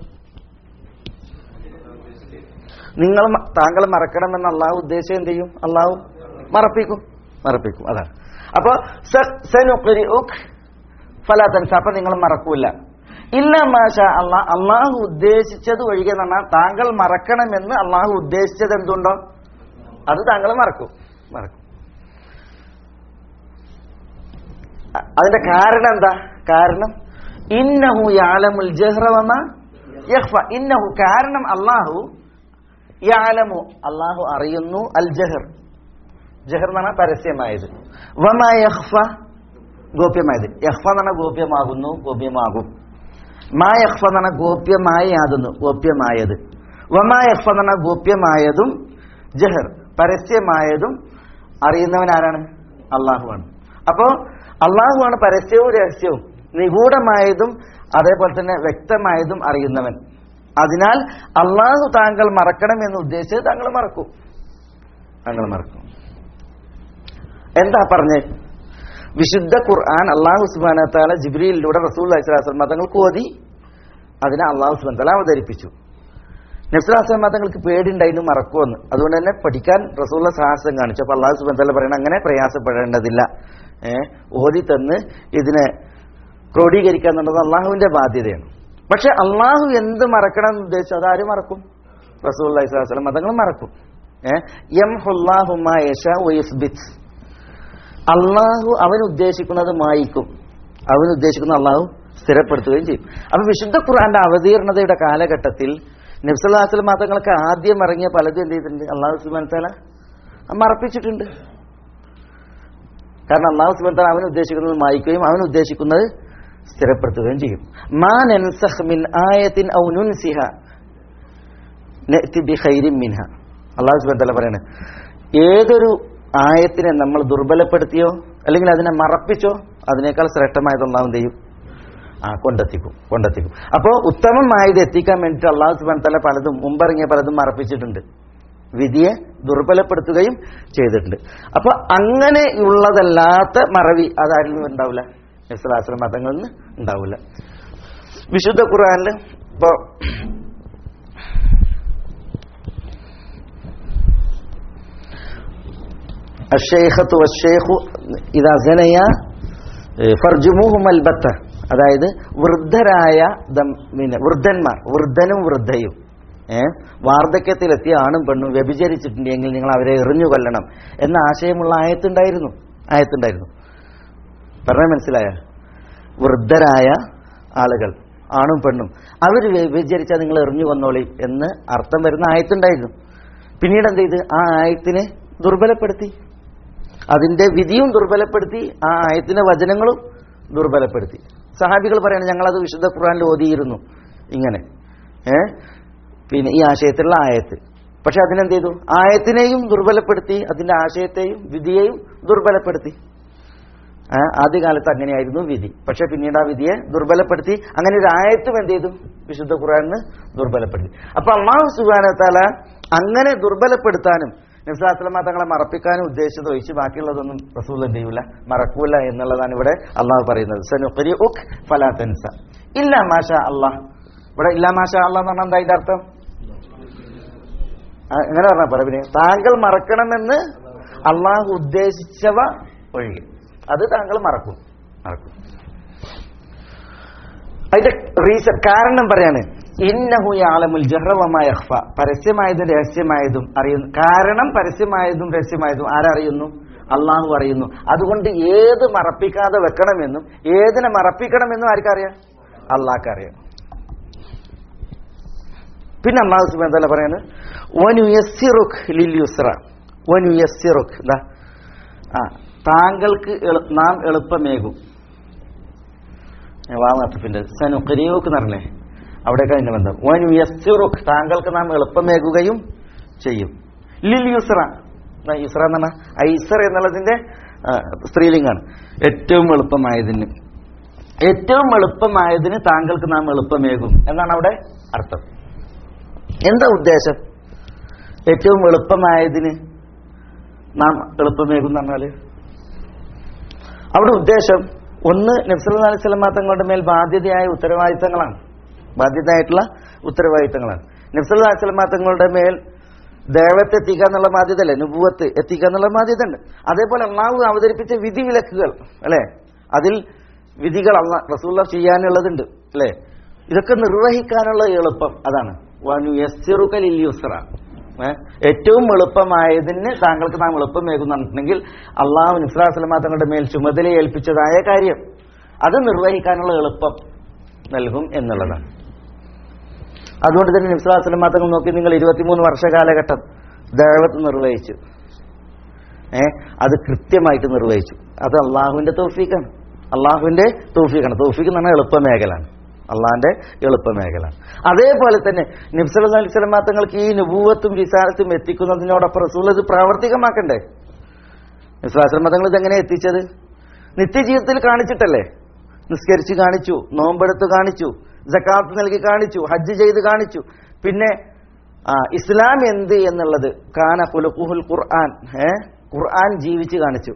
നിങ്ങൾ മ- താങ്കൾ മറക്കണമെന്ന് അള്ളാഹു ഉദ്ദേശിച്ചത് എന്ത് ചെയ്യും അള്ളാഹു മറപ്പിക്കും മറപ്പിക്കും അതാണ് അപ്പൊ ഫലാത്തൻസ അപ്പൊ നിങ്ങൾ മറക്കൂല ഇല്ല മാഷ അള്ളാഹ് അള്ളാഹു ഉദ്ദേശിച്ചത് ഒഴികെ എന്ന് പറഞ്ഞാൽ താങ്കൾ മറക്കണമെന്ന് അള്ളാഹു ഉദ്ദേശിച്ചത് എന്തുണ്ടോ അത് താങ്കൾ മറക്കും മറക്കും അ- അതിന്റെ കാരണം എന്താ കാരണം ഇന്നഹു യാലമുൽ ജഹ്റവമ യഖ്ഫ ഇന്നഹു കാരണം അള്ളാഹു യാലമു അള്ളാഹു അറിയുന്നു അൽ ജഹർ ജഹർ എന്ന് പറഞ്ഞാൽ പരസ്യമായത് വമ യഖ്ഫ ഗോപ്യമായത് യഖ്ഫ എന്ന് പറഞ്ഞാൽ ഗോപ്യമാകുന്നു ഗോപ്യമാകും മാ യഖ്ഫ എന്ന് പറഞ്ഞാൽ ഗോപ്യമായി ആകുന്നു ഗോപ്യമായത് വമായഫ് എന്ന് പറഞ്ഞാൽ ഗോപ്യമായതും ജഹർ പരസ്യമായതും അറിയുന്നവൻ ആരാണ് അള്ളാഹുവാണ് അപ്പോ അള്ളാഹുവാണ് പരസ്യവും രഹസ്യവും നിഗൂഢമായതും അതേപോലെ തന്നെ വ്യക്തമായതും അറിയുന്നവൻ അതിനാൽ അള്ളാഹു താങ്കൾ മറക്കണം എന്ന് ഉദ്ദേശിച്ചത് താങ്കൾ മറക്കും താങ്കൾ മറക്കും എന്താ പറഞ്ഞേ വിശുദ്ധ ഖുർആൻ അള്ളാഹു സുബാന താല ജിബ്രിയിലൂടെ റസൂൽ അലൈഹിസ്ലാം തങ്ങൾക്ക് ഓതി അതിനെ അള്ളാഹു സുബാൻ താല അവതരിപ്പിച്ചു നബ്സുലാസ്ലാം തങ്ങൾക്ക് പേടിണ്ടായിരുന്നു മറക്കുമെന്ന് അതുകൊണ്ട് തന്നെ പഠിക്കാൻ റസൂള്ള സാഹസം കാണിച്ചു അപ്പൊ അള്ളാഹു സുബാൻ താല പറയണ അങ്ങനെ പ്രയാസപ്പെടേണ്ടതില്ല ഏഹ് ഓതി തന്ന് ഇതിനെ ക്രോഡീകരിക്കുക എന്നുള്ളത് അള്ളാഹുവിന്റെ ബാധ്യതയാണ് പക്ഷെ അള്ളാഹു എന്ത് മറക്കണം എന്ന് ഉദ്ദേശിച്ചു അതാര് മറക്കും റസൂൽ അലൈഹി സ്വലം മതങ്ങൾ മറക്കും ഏഹ് എം ഹുല്ലാഹുമാ യശ വയസ്ബിത്ത് അള്ളാഹു അവൻ ഉദ്ദേശിക്കുന്നത് മായിക്കും അവൻ ഉദ്ദേശിക്കുന്ന അള്ളാഹു സ്ഥിരപ്പെടുത്തുകയും ചെയ്യും അപ്പൊ വിശുദ്ധ ഖുർആന്റെ അവതീർണതയുടെ കാലഘട്ടത്തിൽ നബ്സുല്ലാസ്ലം മതങ്ങൾക്ക് ആദ്യം ഇറങ്ങിയ പലതും എന്ത് ചെയ്തിട്ടുണ്ട് അള്ളാഹു സുബാൻ താല മറപ്പിച്ചിട്ടുണ്ട് കാരണം അള്ളാഹു സുബാൻ താല അവൻ ഉദ്ദേശിക്കുന്നത് മായിക്കുകയും അവൻ ഉദ്ദേശിക്കുന്നത് സ്ഥിരപ്പെടുത്തുകയും ചെയ്യും മാ നൻസഖ് മിൻ ആയത്തിൻ ഔ നുൻസിഹ നഅതി ബിഖൈരിൻ മിൻഹ അള്ളാഹു സുബാൻ താല പറയാണ് ഏതൊരു ആയത്തിനെ നമ്മൾ ദുർബലപ്പെടുത്തിയോ അല്ലെങ്കിൽ അതിനെ മറപ്പിച്ചോ അതിനേക്കാൾ ശ്രേഷ്ഠമായത് അള്ളാഹു എന്ത് ചെയ്യും ആ കൊണ്ടെത്തിക്കും കൊണ്ടെത്തിക്കും അപ്പോൾ ഉത്തമമായത് എത്തിക്കാൻ വേണ്ടിയിട്ട് അള്ളാഹു സുബാൻ തല പലതും മുമ്പിറങ്ങിയ പലതും മറപ്പിച്ചിട്ടുണ്ട് വിധിയെ ദുർബലപ്പെടുത്തുകയും ചെയ്തിട്ടുണ്ട് അപ്പൊ അങ്ങനെയുള്ളതല്ലാത്ത മറവി അതാരിൽ നിന്ന് ഉണ്ടാവില്ല ഇസ്ലാസ്ലം മതങ്ങളിൽ നിന്ന് ഉണ്ടാവില്ല വിശുദ്ധ ഖുർആനിൽ ഇപ്പോ അഷേഖത്ത് വഷേഖു ഇതാ സനയ ഫർജുമുഹും അൽബത്ത അതായത് വൃദ്ധരായ ദം- പിന്നെ വൃദ്ധന്മാർ വൃദ്ധനും വൃദ്ധയും ഏ വാർദ്ധക്യത്തിലെത്തിയ ആണും പെണ്ണും വ്യഭിചരിച്ചിട്ടുണ്ടെങ്കിൽ നിങ്ങൾ അവരെ എറിഞ്ഞു കൊല്ലണം എന്ന ആശയമുള്ള ആയത്തുണ്ടായിരുന്നു ആയത്തുണ്ടായിരുന്നു പറഞ്ഞാൽ മനസ്സിലായ വൃദ്ധരായ ആളുകൾ ആണും പെണ്ണും അവർ വ്യഭിചരിച്ചാൽ നിങ്ങൾ എറിഞ്ഞു കൊന്നോളി എന്ന് അർത്ഥം വരുന്ന ആയത്തുണ്ടായിരുന്നു പിന്നീട് എന്ത് ചെയ്ത് ആ ആയത്തിനെ ദുർബലപ്പെടുത്തി അതിന്റെ വിധിയും ദുർബലപ്പെടുത്തി ആ ആയത്തിന്റെ വചനങ്ങളും ദുർബലപ്പെടുത്തി സഹാബികൾ പറയണം ഞങ്ങളത് വിശുദ്ധ ഖുർആനിൽ ഓതിയിരുന്നു ഇങ്ങനെ ഏ പിന്നെ ഈ ആശയത്തിലുള്ള ആയത്ത് പക്ഷെ അതിനെന്ത് ചെയ്തു ആയത്തിനെയും ദുർബലപ്പെടുത്തി അതിന്റെ ആശയത്തെയും വിധിയെയും ദുർബലപ്പെടുത്തി ആ, ആദ്യകാലത്ത് അങ്ങനെയായിരുന്നു വിധി പക്ഷെ പിന്നീട് ആ വിധിയെ ദുർബലപ്പെടുത്തി അങ്ങനെ ഒരു ആയത്തും എന്ത് ചെയ്തു വിശുദ്ധ ഖുറാനിന് ദുർബലപ്പെടുത്തി അപ്പൊ അള്ളാഹു സുബാനത്താല അങ്ങനെ ദുർബലപ്പെടുത്താനും നിസ്ലാസ്ലമ തങ്ങളെ മറപ്പിക്കാനും ഉദ്ദേശിച്ചത് ഒഴിച്ച് ബാക്കിയുള്ളതൊന്നും റസൂൽ എന്ത് ചെയ്യൂല മറക്കൂല എന്നുള്ളതാണ് ഇവിടെ അള്ളാഹു പറയുന്നത് സനുഖരി ഉഖ് ഫലാത്തൻസ ഇല്ല മാഷ അള്ളാഹ് ഇവിടെ ഇല്ല മാഷ അള്ളാഹ് എന്ന് പറഞ്ഞാൽ എന്താ ഇതിന്റെ അർത്ഥം ആ, എങ്ങനെ പറഞ്ഞ പറ പിന്നെ താങ്കൾ മറക്കണമെന്ന് അള്ളാഹു ഉദ്ദേശിച്ചവ ഒഴികെ അത് താങ്കൾ മറക്കും മറക്കും അതിന്റെ റീസൺ കാരണം പറയാണ് ഇന്നഹു യാലമുൽ ജഹ്റവമായ പരസ്യമായതും രഹസ്യമായതും അറിയുന്നു കാരണം പരസ്യമായതും രഹസ്യമായതും ആരറിയുന്നു അള്ളാഹു അറിയുന്നു അതുകൊണ്ട് ഏത് മറപ്പിക്കാതെ വെക്കണമെന്നും ഏതിനെ മറപ്പിക്കണമെന്നും ആർക്കറിയാം അള്ളാഹ്ക്കറിയാം പിന്നെ അള്ളാഹു സുബാൻ തല പറയുന്നത് വനുയസ്സിറുഖ് ലിൽ യുസ്ര വനുയസ്സിറുഖ് എന്താ ആ താങ്കൾക്ക് എളു- നാം എളുപ്പമേകും വാമത്തിന്റെ സനുഖരിയൂക്ക് പറഞ്ഞേ അവിടേക്ക് അതിന്റെ ബന്ധം വനുയസ്സിറുഖ് താങ്കൾക്ക് നാം എളുപ്പമേകുകയും ചെയ്യും ലിൽ യുസ്ര എന്താ യുസ്ര എന്ന് പറഞ്ഞാൽ ഐസർ എന്നുള്ളതിന്റെ ആ, സ്ത്രീലിംഗാണ് ഏറ്റവും എളുപ്പമായതിന് ഏറ്റവും എളുപ്പമായതിന് താങ്കൾക്ക് നാം എളുപ്പമേകും എന്നാണ് അവിടെ അർത്ഥം എന്താ ഉദ്ദേശം ഏറ്റവും എളുപ്പമായതിന് നാം എളുപ്പമേകും എന്ന് പറഞ്ഞാല് അവിടെ ഉദ്ദേശം ഒന്ന് നബ്സല അലൈഹി സ്വലമാ തങ്ങളുടെ മേൽ ബാധ്യതയായ ഉത്തരവാദിത്തങ്ങളാണ് ബാധ്യതയായിട്ടുള്ള ഉത്തരവാദിത്തങ്ങളാണ് നബ്സല അലൈഹി സ്വലമാ തങ്ങളുടെ മേൽ ദേവത്തെ എത്തിക്കുക എന്നുള്ള ബാധ്യത അല്ലേ നുപൂവത്ത് എത്തിക്കുക എന്നുള്ള ബാധ്യത ഉണ്ട് അതേപോലെ അള്ളാഹു അവതരിപ്പിച്ച വിധി വിലക്കുകൾ അല്ലെ അതിൽ വിധികൾ അള്ളാ റസൂള്ള ചെയ്യാനുള്ളതുണ്ട് അല്ലെ ഇതൊക്കെ നിർവഹിക്കാനുള്ള എളുപ്പം അതാണ് വനു യസ്സിറുക്കലിൽ യുസ്ര ഏ? ഏറ്റവും എളുപ്പമായതിന് താങ്കൾക്ക് നാം എളുപ്പമേകുന്നുണ്ടെങ്കിൽ അള്ളാഹു നിസ്ലാസ്ലമ തങ്ങളുടെ മേൽ ചുമതല ഏൽപ്പിച്ചതായ കാര്യം അത് നിർവഹിക്കാനുള്ള എളുപ്പം നൽകും എന്നുള്ളതാണ് അതുകൊണ്ട് തന്നെ നിസ്ലാസ്ലമ തങ്ങൾ നോക്കി നിങ്ങൾ ഇരുപത്തിമൂന്ന് വർഷ കാലഘട്ടം ദേവത്ത് നിർവഹിച്ചു ഏ അത് കൃത്യമായിട്ട് നിർവഹിച്ചു അത് അള്ളാഹുവിന്റെ തൗഫീഖാണ് അള്ളാഹുവിന്റെ തൗഫീഖാണ് തൗഫീഖ് എന്ന് പറഞ്ഞാൽ എളുപ്പമേഖലാണ് അള്ളാന്റെ എളുപ്പ മേഖല അതേപോലെ തന്നെ നബ്സല്ലാ അലൈഹി സ്വലമാ തങ്ങൾക്ക് ഈ നുപൂവത്തും വിസാരത്തും എത്തിക്കുന്നതിനോടൊപ്പം റസൂൽ ഇത് പ്രാവർത്തികമാക്കണ്ടേ നബ്സലാസ്ലമ തങ്ങൾ ഇതെങ്ങനെ എത്തിച്ചത് നിത്യജീവിതത്തിൽ കാണിച്ചിട്ടല്ലേ നിസ്കരിച്ച് കാണിച്ചു നോമ്പെടുത്ത് കാണിച്ചു ജക്കാത്ത് നൽകി കാണിച്ചു ഹജ്ജ് ചെയ്ത് കാണിച്ചു പിന്നെ ആ ഇസ്ലാം എന്ത് എന്നുള്ളത് കാന കുലുക്കുഹുൽ ഖുർആൻ ഏ ഖുർആൻ ജീവിച്ച് കാണിച്ചു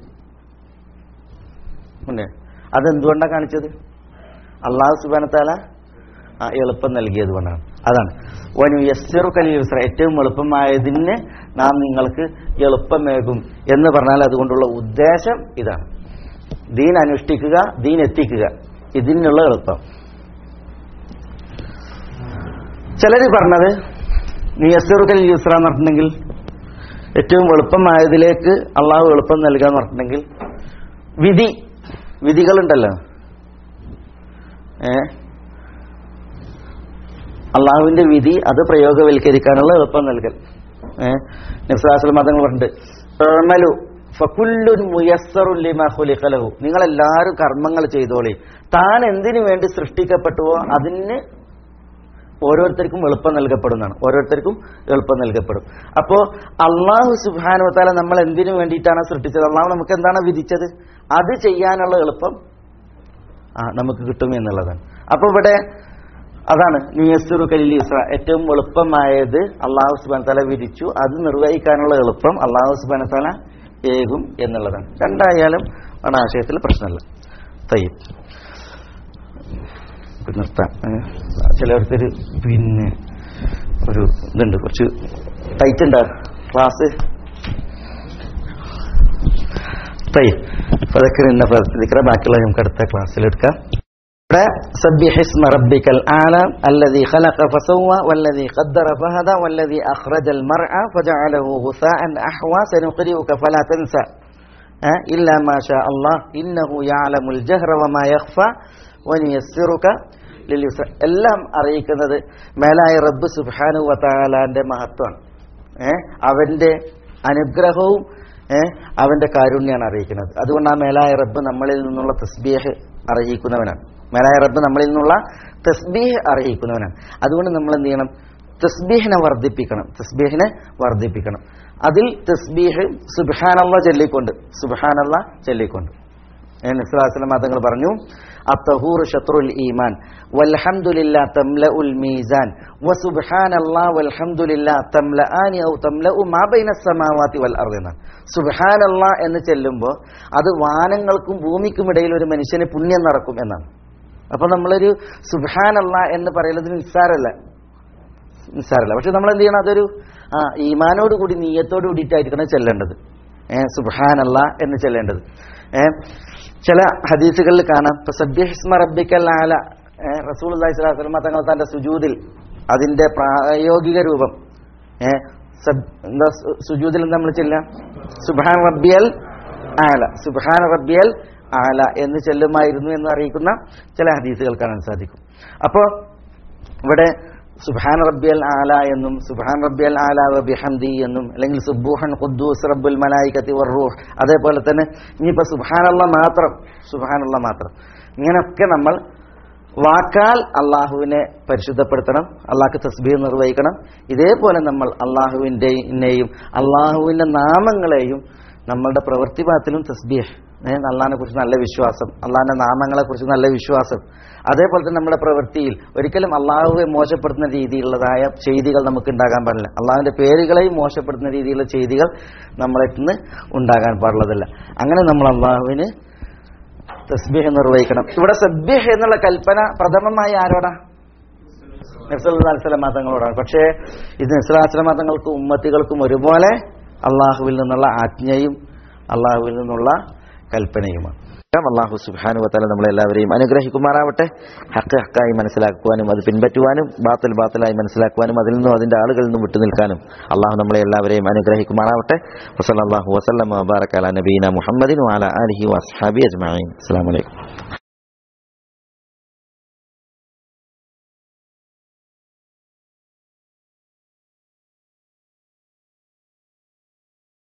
പിന്നെ അതെന്തുകൊണ്ടാണ് കാണിച്ചത് അള്ളാഹു സുബാനത്താല ആ എളുപ്പം നൽകിയത് കൊണ്ടാണ് അതാണ് വനു യസ്സറു കലിയുസ്ര ഏറ്റവും എളുപ്പമായതിന് നാം നിങ്ങൾക്ക് എളുപ്പമേകും എന്ന് പറഞ്ഞാൽ അതുകൊണ്ടുള്ള ഉദ്ദേശം ഇതാണ് ദീൻ അനുഷ്ഠിക്കുക ദീൻ എത്തിക്കുക ഇതിനുള്ള എളുപ്പം ചിലർ പറഞ്ഞത് നീ യസ്സറുക്കൽ യൂസ്ര എന്ന് പറഞ്ഞിട്ടുണ്ടെങ്കിൽ ഏറ്റവും എളുപ്പമായതിലേക്ക് അള്ളാഹു എളുപ്പം നൽകുക എന്ന് പറഞ്ഞിട്ടുണ്ടെങ്കിൽ വിധി വിധികളുണ്ടല്ലോ ഏ അള്ളാഹുവിന്റെ വിധി അത് പ്രയോഗവൽക്കരിക്കാനുള്ള എളുപ്പം നൽകൽ ഏഹ് നിസ്ലാസ്ലം മതങ്ങൾ പറഞ്ഞിട്ടുണ്ട് "ഇഅ്മലു ഫകുല്ലുൻ മുയസ്സറുൻ ലിമാ ഖുലിഖ ലഹു." നിങ്ങളെല്ലാവരും കർമ്മങ്ങൾ ചെയ്തോളി താൻ എന്തിനു വേണ്ടി സൃഷ്ടിക്കപ്പെട്ടുവോ അതിന് ഓരോരുത്തർക്കും എളുപ്പം നൽകപ്പെടുന്നതാണ് ഓരോരുത്തർക്കും എളുപ്പം നൽകപ്പെടും അപ്പോ അള്ളാഹു സുബാനുവത്താല നമ്മൾ എന്തിനു വേണ്ടിയിട്ടാണ് സൃഷ്ടിച്ചത് അള്ളാഹു നമുക്ക് എന്താണ് വിധിച്ചത് അത് ചെയ്യാനുള്ള എളുപ്പം ആ നമുക്ക് കിട്ടും എന്നുള്ളതാണ് അപ്പൊ ഇവിടെ അതാണ് നിയസുറു കല്ലീസ ഏറ്റവും എളുപ്പമായത് അള്ളാഹു സുബാൻ തല വിധിച്ചു അത് നിർവഹിക്കാനുള്ള എളുപ്പം അള്ളാഹു സുബാൻ തല ഏകും എന്നുള്ളതാണ് രണ്ടായാലും ആണ് ആശയത്തിൽ പ്രശ്നമല്ല തയ്യം നിർത്താം ഏ, ചിലവർക്കൊരു പിന്നെ ഒരു ഇതുണ്ട് കുറച്ച് ടൈറ്റ് ഉണ്ട് ക്ലാസ് തയ്യം അതൊക്കെ ഇന്ന പ്രതിക്ര ബാക്കിയുള്ള നമുക്ക് അടുത്ത ക്ലാസ്സിൽ എടുക്കാം ഇവിടെ سبح اسم ربك الأعلى الذي خلق فسوى والذي قدر فهدى والذي أخرج المرعى فجعله غثاء أحوى سنقرئك فلا تنسى ها؟ إلا ما شاء الله إنه يعلم الجهر وما يخفى ونيسرك لليسر എല്ലാം അറിയിക്കുന്നത് മേലായ റബ്ബ് സുബ്ഹാനഹു വതആലാന്റെ മഹത്വമാണ് ഏഹ് അവന്റെ അനുഗ്രഹവും ഏഹ് അവന്റെ കാരുണ്യമാണ് അറിയിക്കുന്നത് അതുകൊണ്ട് ആ മേലായ റബ്ബ് നമ്മളിൽ നിന്നുള്ള തസ്ബീഹ് അറിയിക്കുന്നവനാണ് മേലായ റബ്ബ് നമ്മളിൽ നിന്നുള്ള തസ്ബീഹ് അറിയിക്കുന്നവനാണ് അതുകൊണ്ട് നമ്മൾ എന്ത് ചെയ്യണം തസ്ബീഹിനെ വർദ്ധിപ്പിക്കണം തസ്ബീഹിനെ വർദ്ധിപ്പിക്കണം അതിൽ തസ്ബീഹ് സുബ്ഹാനല്ല ചൊല്ലിക്കൊണ്ട് സുബ്ഹാനല്ല ചൊല്ലിക്കൊണ്ട് നിസ്ലാസ്ലം തങ്ങൾ പറഞ്ഞു അത്തഹൂർ ഷത്രുൽ ഈമാൻ വൽഹംദുലില്ലാ തംലഉൽ മീസാൻ വസുബ്ഹാനല്ലാ വൽഹംദുലില്ലാ തംലആനി ഔ തംലഉ മാ ബൈന സമാവാതി വൽ അർദ് എന്നാണ് സുബ്ഹാനല്ലാ എന്ന് ചെല്ലുമ്പോൾ അത് വാനങ്ങൾക്കും ഭൂമിക്കും ഇടയിൽ ഒരു മനുഷ്യന് പുണ്യം നടക്കും എന്നാണ് അപ്പൊ നമ്മളൊരു സുബ്ഹാനല്ലാ എന്ന് പറയുന്നത് നിസ്സാരല്ല നിസ്സാരല്ല പക്ഷെ നമ്മൾ എന്ത് ചെയ്യണം അതൊരു ആ ഈമാനോട് കൂടി നീയത്തോട് കൂടിയിട്ടായിരിക്കണം ചെല്ലേണ്ടത് ഏഹ് സുബ്ഹാനല്ല എന്ന് ചെല്ലേണ്ടത് ഏഹ് ചില ഹദീസുകളിൽ കാണാം ഇപ്പൊ സബ്യഹിസ്മ റബ്ബിക്കൽ ആല റസൂൽ അള്ളഹി സ്വലാസ്ലമ തങ്ങൾ തന്റെ സുജൂദിൽ അതിന്റെ പ്രായോഗിക രൂപം ഏഹ് സബ് എന്താ സു- സുജൂദിൽ നമ്മൾ ചെല്ലാം സുബാൻ റബ്ബിയൽ ആല സുബാൻ റബ്ബിയൽ ആല എന്ന് ചെല്ലുമായിരുന്നു എന്ന് അറിയിക്കുന്ന ചില ഹദീസുകൾ കാണാൻ സാധിക്കും അപ്പോ ഇവിടെ സുബാൻ റബ്ബിയൽ ആല എന്നും സുബാൻ റബ്ബിയൽ ആല ബിഹംദി എന്നും അല്ലെങ്കിൽ സുബൂഹൻ ഖുദ്ദൂസ് റബ്ബുൽ മലായിക്കത്തി വർറൂഹ് അതേപോലെ തന്നെ ഇനിയിപ്പോ സുബാനുള്ള മാത്രം സുബാനുള്ള മാത്രം ഇങ്ങനെയൊക്കെ നമ്മൾ വാക്കാൽ അള്ളാഹുവിനെ പരിശുദ്ധപ്പെടുത്തണം അള്ളാഹ്ക്ക് തസ്ബീഹ് നിർവഹിക്കണം ഇതേപോലെ നമ്മൾ അള്ളാഹുവിൻ്റെയും അള്ളാഹുവിൻ്റെ നാമങ്ങളെയും നമ്മളുടെ പ്രവൃത്തിപാത്തിലും തസ്ബീഹ് ഏഹ് അള്ളാഹിനെ കുറിച്ച് നല്ല വിശ്വാസം അള്ളാഹിന്റെ നാമങ്ങളെ കുറിച്ച് നല്ല വിശ്വാസം അതേപോലെ തന്നെ നമ്മുടെ പ്രവൃത്തിയിൽ ഒരിക്കലും അള്ളാഹുവെ മോശപ്പെടുത്തുന്ന രീതിയിലുള്ളതായ ചെയ്തികൾ നമുക്ക് ഉണ്ടാകാൻ പാടില്ല അള്ളാഹുവിന്റെ പേരുകളെയും മോശപ്പെടുത്തുന്ന രീതിയിലുള്ള ചെയ്തികൾ നമ്മളെ നിന്ന് ഉണ്ടാകാൻ പാടുള്ളതല്ല അങ്ങനെ നമ്മൾ അള്ളാഹുവിന് തസ്ബീഹ് നിർവഹിക്കണം ഇവിടെ സബ്ബീഹ് എന്നുള്ള കൽപ്പന പ്രഥമമായി ആരോടാ നബ്സല്ലാസ്ലം മതങ്ങളോടാണ് പക്ഷേ ഇത് നബ്സലാസ്ലം മതങ്ങൾക്കും ഉമ്മത്തികൾക്കും ഒരുപോലെ അള്ളാഹുവിൽ നിന്നുള്ള ആജ്ഞയും അള്ളാഹുവിൽ നിന്നുള്ള കൽപ്പനയുമാണ് അള്ളാഹു സുബാനു വത്താല നമ്മളെല്ലാവരെയും അനുഗ്രഹിക്കുമാറാവട്ടെ ഹക്ക് ഹക്കായി മനസ്സിലാക്കുവാനും അത് പിൻപറ്റുവാനും ബാത്തിൽ ബാത്തിലായി മനസ്സിലാക്കുവാനും അതിൽ നിന്നും അതിന്റെ ആളുകളിൽ നിന്നും വിട്ടുനിൽക്കാനും അള്ളാഹു നമ്മളെ എല്ലാവരെയും അനുഗ്രഹിക്കുമാറാവട്ടെ വസല്ലാഹു വസ്ലം വബാറക്കാല നബീന മുഹമ്മദിൻ വാല അലഹി വസ്ഹാബി അജ്മാൻ അസ്സാം വലൈക്കും